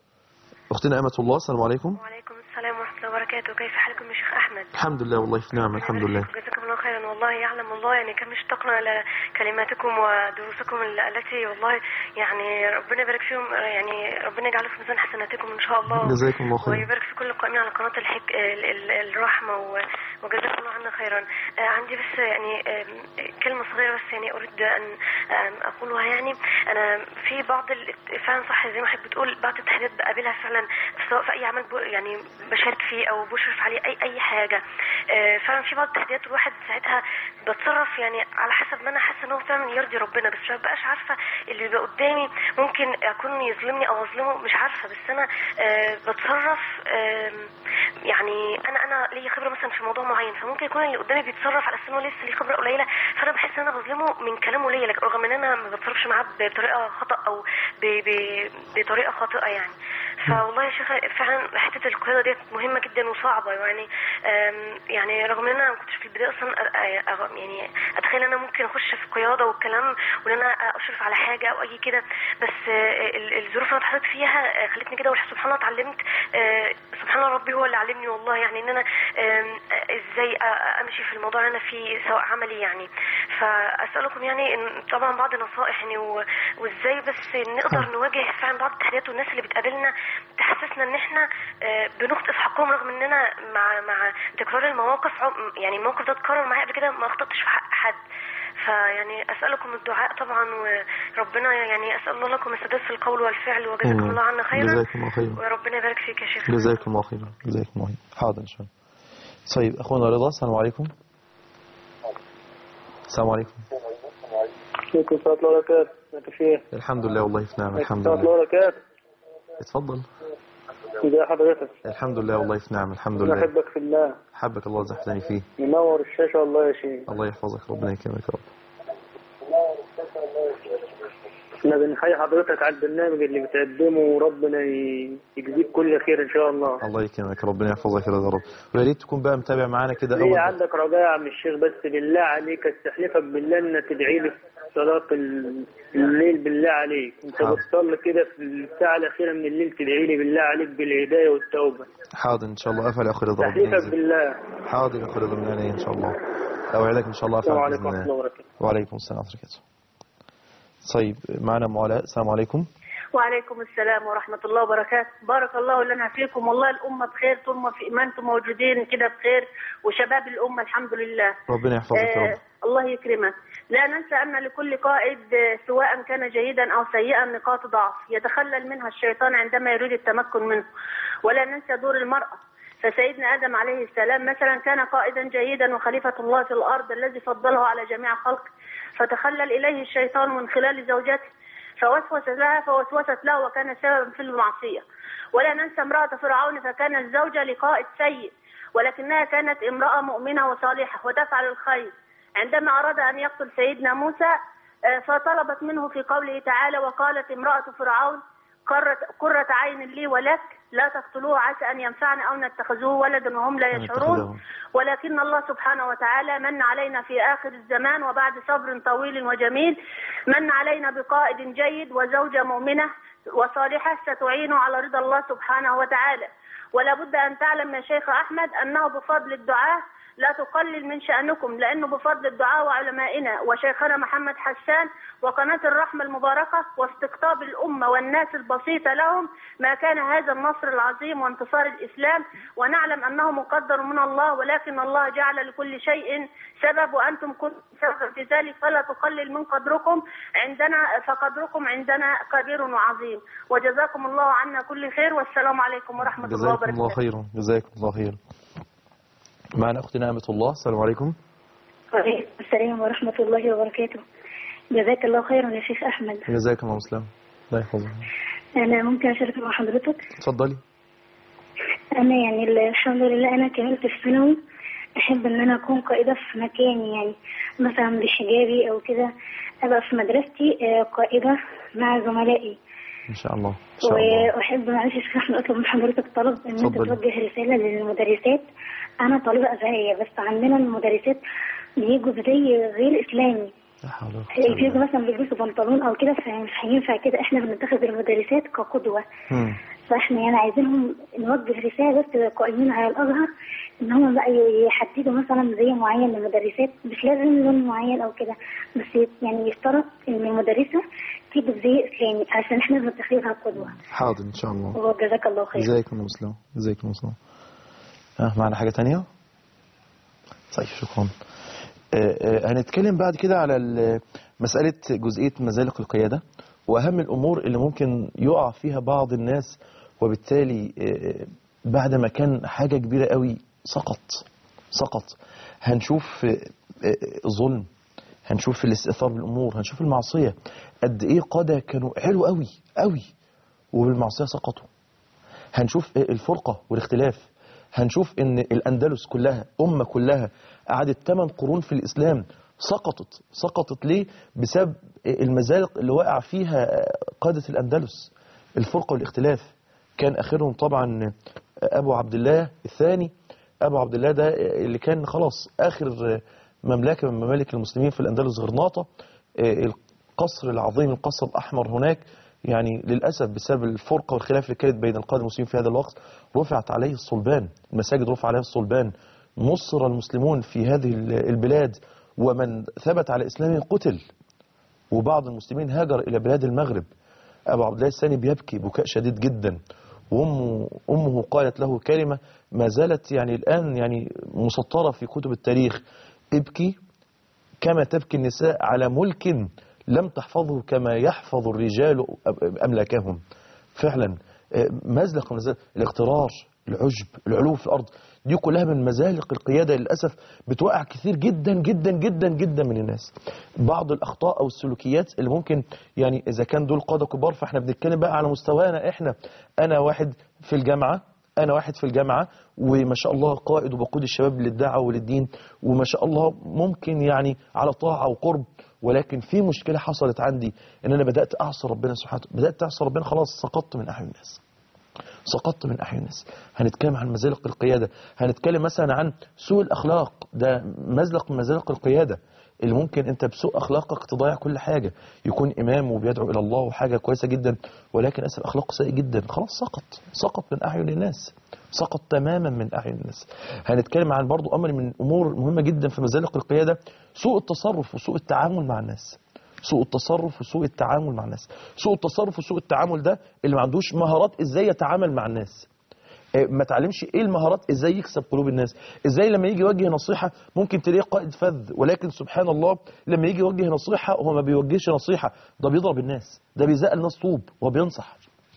اختنا امه الله السلام عليكم وعليكم السلام ورحمة الله وبركاته كيف حالكم يا شيخ أحمد الحمد لله والله في نعمه الحمد لله جزاكم الله خيرا والله يعلم الله يعني كم اشتقنا لكلماتكم ودروسكم ال- التي والله يعني ربنا يبارك فيهم يعني ربنا يجعله في ميزان حسناتكم إن شاء الله جزاكم الله خيرا ويبارك في كل القائمين على قناة الحك... ال- ال- الرحمة و- وجزاكم الله عنا خيرا آه، عندي بس يعني آم، كلمة صغيرة بس يعني أريد أن آم، أقولها يعني أنا في بعض ال- فعلا صح زي ما حضرتك بتقول بعض التحديات بقابلها فعلا سواء في أي عمل ب- يعني بشارك فيه أو بشرف عليه أي أي حاجة آه، فعلا في بعض التحديات الواحد ساعتها بتصرف يعني على حسب ما أنا حاسة إن هو فعلا يرضي ربنا بس ما بقاش عارفة اللي بيبقى قدامي ممكن أكون يظلمني أو أظلمه مش عارفة بس أنا آه، بتصرف آم، يعني انا انا ليا خبره مثلا في موضوع معين فممكن يكون اللي قدامي بيتصرف على اساس ان هو لسه ليه خبره قليله فانا بحس ان انا بظلمه من كلامه ليا لكن رغم ان انا ما بتصرفش معاه بطريقه خطا او ب... ب... بطريقه خاطئه يعني فوالله يا شيخه فعلا حته القياده ديت مهمه جدا وصعبه يعني آم، يعني رغم ان انا ما كنتش في البدايه اصلا أ- أ- أ- يعني اتخيل ان انا ممكن اخش في قياده والكلام وان انا اشرف على حاجه او اي كده بس آه، ال- الظروف اللي انا اتحطيت فيها آه، خلتني كده وسبحان الله اتعلمت آه، سبحان الله ربي هو اللي علمني والله يعني ان انا آم، آه، ازاي أ- امشي في الموضوع اللي انا فيه سواء عملي يعني فاسالكم يعني إن طبعا بعض النصائح يعني و- وازاي بس نقدر نواجه فعلا بعض التحديات والناس اللي بتقابلنا تحسسنا ان احنا آه، بنخطئ في حقهم رغم ان انا مع مع تكرار المواقف عم- يعني الموقف ده اتكرر معايا قبل كده ما اخطأتش في حق حد فيعني اسالكم الدعاء طبعا وربنا يعني اسال الله لكم السداد في القول والفعل وجزاكم آمين. الله عنا خيرا جزاكم الله خيرا وربنا يبارك فيك يا شيخ جزاكم الله خيرا جزاكم الله خيرا حاضر ان شاء الله طيب اخونا رضا السلام عليكم السلام عليكم عليكم السلام ورحمة الله وبركاته ازيك يا شيخ الحمد لله والله في نعمه الحمد السلام ورحمة لله الله وبركاته اتفضل ازي حضرتك الحمد لله والله في نعمه الحمد انا لله احبك في الله حبك الله زحتني فيه منور الشاشة والله يا شيخ الله يحفظك ربنا يكرمك يا رب احنا بنحيي حضرتك على البرنامج اللي بتقدمه وربنا ي- يجزيك كل خير ان شاء الله الله يكرمك ربنا يحفظك يا رب ويا ريت تكون بقى متابع معانا كده ليه اول عندك رجاء يا عم الشيخ بس بالله عليك استحلفك بالله انك تدعي لي صلاة ال- الليل بالله عليك انت حاضر. بتصلي كده في الساعة الأخيرة من الليل تدعي لي بالله عليك بالهداية والتوبة حاضر ان شاء الله افعل يا اخي رضا ربنا تحليفك يجزيك. بالله حاضر يا اخي رضا من عيني ان شاء الله اوعدك ان شاء الله السلام افعل عليكم باذن ورحمة الله الله وبركاته وعليكم السلام ورحمه الله وبركاته طيب معنا ام علاء السلام عليكم وعليكم السلام ورحمة الله وبركاته بارك الله لنا فيكم والله الأمة بخير طول ما في ما أنتم موجودين كده بخير وشباب الأمة الحمد لله ربنا يحفظك يا آه رب الله يكرمك لا ننسى أن لكل قائد آه، سواء كان جيدا أو سيئا نقاط ضعف يتخلل منها الشيطان عندما يريد التمكن منه ولا ننسى دور المرأة فسيدنا آدم عليه السلام مثلا كان قائدا جيدا وخليفة الله في الأرض الذي فضله على جميع خلقه فتخلل إليه الشيطان من خلال زوجته فوسوس لها فوسوست له وكان سببا في المعصية ولا ننسى امرأة فرعون فكانت زوجة لقائد سيء ولكنها كانت امرأة مؤمنة وصالحة وتفعل الخير عندما أراد أن يقتل سيدنا موسى آه، فطلبت منه في قوله تعالى وقالت امرأة فرعون قرة, قرة عين لي ولك لا تقتلوه عسى أن ينفعنا أو نتخذوه ولدا وهم لا أن يشعرون نتخذه. ولكن الله سبحانه وتعالى من علينا في آخر الزمان وبعد صبر طويل وجميل من علينا بقائد جيد وزوجة مؤمنة وصالحة ستعين على رضا الله سبحانه وتعالى ولا بد أن تعلم يا شيخ أحمد أنه بفضل الدعاء لا تقلل من شأنكم لأنه بفضل الدعاء وعلمائنا وشيخنا محمد حسان وقناة الرحمة المباركة واستقطاب الأمة والناس البسيطة لهم ما كان هذا النصر العظيم وانتصار الإسلام ونعلم أنه مقدر من الله ولكن الله جعل لكل شيء سبب وأنتم كنتم سببا في ذلك فلا تقلل من قدركم عندنا فقدركم عندنا كبير وعظيم وجزاكم الله عنا كل خير والسلام عليكم ورحمة الله جزاكم وبركاته الله خيرا جزاكم الله خيرا معنا اختنا نعمة الله السلام عليكم وعليكم السلام ورحمة الله وبركاته جزاك الله خيرا يا شيخ أحمد جزاكم الله مسلم الله يحفظك أنا ممكن أشارك مع حضرتك اتفضلي أنا يعني ال- الحمد لله أنا كملت في ثانوي أحب إن أنا أكون قائدة في مكاني يعني مثلا بحجابي أو كده أبقى في مدرستي آه، قائدة مع زملائي ان شاء الله ان شاء الله وأحب معلش يا شيخ أحمد أطلب من حضرتك طلب إن أنت اتفضلي. توجه رسالة للمدرسات أنا طالبة أزهرية بس عندنا المدرسات بيجوا بزي غير إسلامي لا حول ولا قوة إلا بيجوا بالله. مثلا بيلبسوا بنطلون او كده فمش هينفع كده احنا بنتخذ المدرسات كقدوه مم. فاحنا يعني عايزينهم نوجه رساله بس قائمين على الازهر ان هم بقى يحددوا مثلا زي معين للمدرسات مش لازم لون معين او كده بس يعني يشترط ان المدرسه تجيب زي اسلامي عشان احنا بنتخذها قدوه حاضر ان شاء الله وجزاك الله خير جزاكم الله مسلم جزاكم الله مسلم اه معنا حاجة تانية طيب شكرا آه، آه، هنتكلم بعد كده على ال- مسألة جزئية مزالق القيادة وأهم الأمور اللي ممكن يقع فيها بعض الناس وبالتالي آه، بعد ما كان حاجة كبيرة قوي سقط سقط هنشوف آه، آه، ظلم هنشوف الاستئثار بالأمور هنشوف المعصية قد إيه قادة كانوا حلو قوي قوي وبالمعصية سقطوا هنشوف الفرقة والاختلاف هنشوف ان الاندلس كلها امة كلها قعدت 8 قرون في الاسلام سقطت سقطت ليه بسبب المزالق اللي وقع فيها قادة الاندلس الفرقة والاختلاف كان اخرهم طبعا ابو عبد الله الثاني ابو عبد الله ده اللي كان خلاص اخر مملكة من ممالك المسلمين في الاندلس غرناطة القصر العظيم القصر الاحمر هناك يعني للأسف بسبب الفرقة والخلاف اللي كانت بين القادة المسلمين في هذا الوقت رفعت عليه الصلبان المساجد رفع عليها الصلبان نصر المسلمون في هذه البلاد ومن ثبت على إسلامه قتل وبعض المسلمين هاجر إلى بلاد المغرب أبو عبد الله الثاني بيبكي بكاء شديد جدا وأمه أمه قالت له كلمة ما زالت يعني الآن يعني مسطرة في كتب التاريخ ابكي كما تبكي النساء على ملك لم تحفظه كما يحفظ الرجال أملاكهم فعلا مزلق من الاغترار العجب العلو في الأرض دي كلها من مزالق القيادة للأسف بتوقع كثير جدا جدا جدا جدا من الناس بعض الأخطاء أو السلوكيات اللي ممكن يعني إذا كان دول قادة كبار فإحنا بنتكلم بقى على مستوانا إحنا أنا واحد في الجامعة أنا واحد في الجامعة وما شاء الله قائد وبقود الشباب للدعوة وللدين وما شاء الله ممكن يعني على طاعة وقرب ولكن في مشكلة حصلت عندي ان انا بدأت اعصى ربنا سبحانه بدأت اعصى ربنا خلاص سقطت من اعين الناس سقطت من أحيان الناس هنتكلم عن مزالق القيادة هنتكلم مثلا عن سوء الأخلاق ده مزلق من مزالق القيادة اللي ممكن انت بسوء اخلاقك تضيع كل حاجة يكون امام وبيدعو الى الله وحاجة كويسة جدا ولكن اسف اخلاقه سيء جدا خلاص سقط سقط من اعين الناس سقط تماما من اعين الناس هنتكلم عن برضو امر من امور مهمة جدا في مزالق القيادة سوء التصرف وسوء التعامل مع الناس سوء التصرف وسوء التعامل مع الناس سوء التصرف وسوء التعامل ده اللي ما عندوش مهارات ازاي يتعامل مع الناس آه، ما تعلمش ايه المهارات ازاي يكسب قلوب الناس ازاي لما يجي يوجه نصيحة ممكن تلاقيه قائد فذ ولكن سبحان الله لما يجي يوجه نصيحة هو ما بيوجهش نصيحة ده بيضرب الناس ده بيزق الناس طوب وبينصح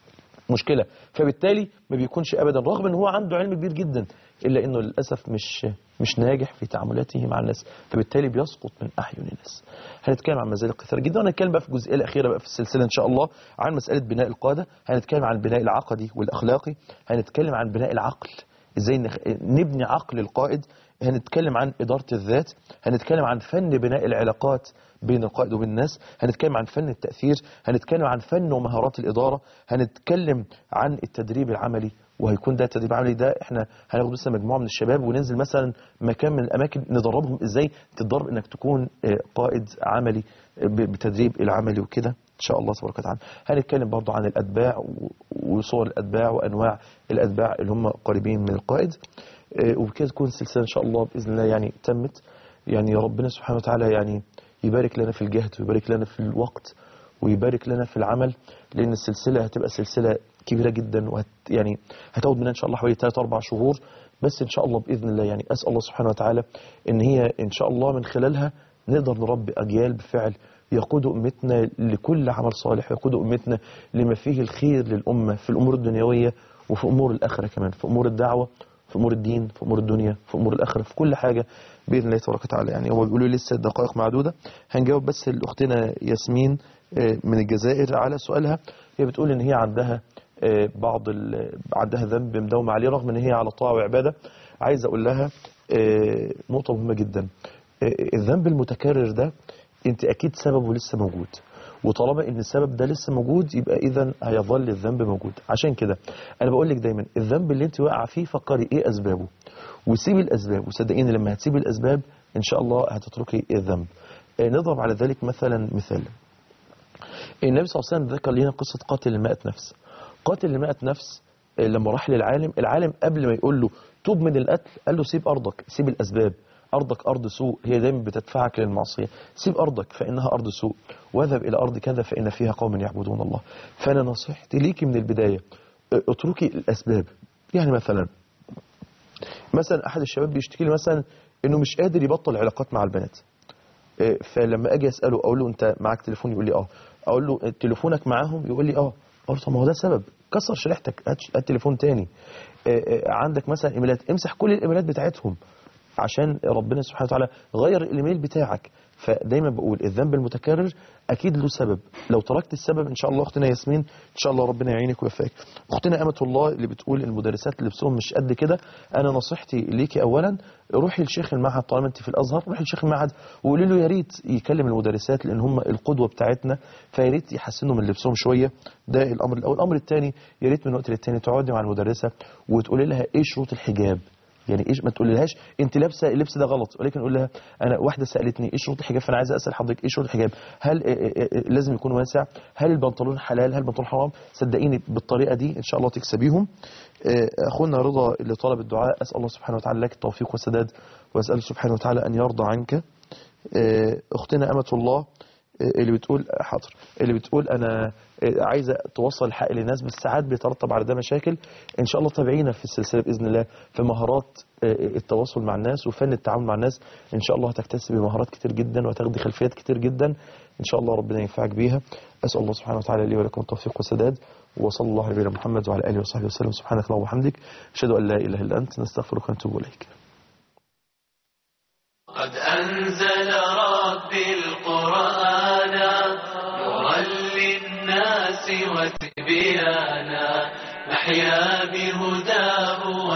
مشكلة فبالتالي ما بيكونش ابدا رغم ان هو عنده علم كبير جدا الا انه للاسف مش مش ناجح في تعاملاته مع الناس فبالتالي بيسقط من احيان الناس هنتكلم عن مزالق كثيره جدا وهنتكلم بقى في الجزئيه الاخيره بقى في السلسله ان شاء الله عن مساله بناء القاده هنتكلم عن البناء العقدي والاخلاقي هنتكلم عن بناء العقل ازاي نخ- نبني عقل القائد هنتكلم عن إدارة الذات هنتكلم عن فن بناء العلاقات بين القائد وبين الناس هنتكلم عن فن التأثير هنتكلم عن فن ومهارات الإدارة هنتكلم عن التدريب العملي وهيكون ده التدريب العملي ده احنا هناخد مثلا مجموعة من الشباب وننزل مثلا مكان من الأماكن ندربهم ازاي تتدرب انك تكون آه، قائد عملي آه، ب- بتدريب العملي وكده ان شاء الله تبارك وتعالى هنتكلم برضو عن الاتباع و- وصور الاتباع وانواع الاتباع اللي هم قريبين من القائد آه، وبكده تكون السلسله ان شاء الله باذن الله يعني تمت يعني ربنا سبحانه وتعالى يعني يبارك لنا في الجهد ويبارك لنا في الوقت ويبارك لنا في العمل لان السلسله هتبقى سلسله كبيره جدا وهت يعني هتاخد مننا ان شاء الله حوالي 3 4 شهور بس ان شاء الله باذن الله يعني اسال الله سبحانه وتعالى ان هي ان شاء الله من خلالها نقدر نربي اجيال بفعل يقود امتنا لكل عمل صالح يقود امتنا لما فيه الخير للامه في الامور الدنيويه وفي امور الاخره كمان في امور الدعوه في امور الدين في امور الدنيا في امور الاخره في كل حاجه باذن الله تبارك وتعالى يعني هو بيقولوا لي لسه دقائق معدوده هنجاوب بس لاختنا ياسمين آه، من الجزائر على سؤالها هي بتقول ان هي عندها آه، بعض ال- عندها ذنب مداوم عليه رغم ان هي على طاعه وعباده عايز اقول لها آه، نقطه مهمه جدا آه، الذنب المتكرر ده انت اكيد سببه لسه موجود وطالما ان السبب ده لسه موجود يبقى اذا هيظل الذنب موجود عشان كده انا بقول لك دايما الذنب اللي انت واقعه فيه فكري ايه اسبابه وسيبي الاسباب وصدقيني لما هتسيبي الاسباب ان شاء الله هتتركي الذنب آه، نضرب على ذلك مثلا مثال النبي صلى الله عليه وسلم ذكر لنا قصة قاتل المائة نفس قاتل المائة نفس آه، لما راح للعالم العالم قبل ما يقول له توب من القتل قال له سيب أرضك سيب الأسباب أرضك أرض سوء هي دايما بتدفعك للمعصية سيب أرضك فإنها أرض سوء واذهب إلى أرض كذا فإن فيها قوم يعبدون الله فأنا نصيحتي ليكي من البداية آه، اتركي الأسباب يعني مثلا مثلا أحد الشباب بيشتكي لي مثلا إنه مش قادر يبطل علاقات مع البنات إيه، فلما اجي اساله اقول له انت معاك تليفون يقول لي اه اقول له تليفونك معاهم يقول لي اه اقول له طب ما هو ده سبب كسر شريحتك هات هات تليفون تاني إيه، إيه، عندك مثلا ايميلات امسح كل الايميلات بتاعتهم عشان ربنا سبحانه وتعالى غير الايميل بتاعك فدايما بقول الذنب المتكرر اكيد له سبب لو تركت السبب ان شاء الله اختنا ياسمين ان شاء الله ربنا يعينك ويوفقك اختنا امه الله اللي بتقول المدرسات لبسهم مش قد كده انا نصيحتي ليكي اولا روحي لشيخ المعهد طالما انت في الازهر روحي لشيخ المعهد وقولي له يا ريت يكلم المدرسات لان هم القدوه بتاعتنا فيا ريت يحسنوا من لبسهم شويه ده الامر الاول الامر الثاني يا ريت من وقت للتاني تقعدي مع المدرسه وتقولي لها ايه شروط الحجاب يعني ايش ما تقوليلهاش انت لابسه اللبس ده غلط ولكن قول لها انا واحده سالتني ايه شروط الحجاب فانا عايزه اسال حضرتك ايه شروط الحجاب هل إيه إيه إيه لازم يكون واسع هل البنطلون حلال هل البنطلون حرام صدقيني بالطريقه دي ان شاء الله تكسبيهم آه، اخونا رضا اللي طلب الدعاء اسال الله سبحانه وتعالى لك التوفيق والسداد واساله سبحانه وتعالى ان يرضى عنك آه، اختنا امه الله اللي بتقول حاضر اللي بتقول انا عايزه توصل الحق للناس بس ساعات بيترتب على ده مشاكل ان شاء الله تابعينا في السلسله باذن الله في مهارات التواصل مع الناس وفن التعامل مع الناس ان شاء الله هتكتسبي مهارات كتير جدا وهتاخدي خلفيات كتير جدا ان شاء الله ربنا ينفعك بيها اسال الله سبحانه وتعالى لي ولكم التوفيق والسداد وصلى الله على نبينا محمد وعلى اله وصحبه وسلم سبحانك اللهم وبحمدك اشهد ان لا اله الا انت نستغفرك ونتوب اليك قد أنزل ربي القرآن نورا للناس وتبيانا نحيا بهداه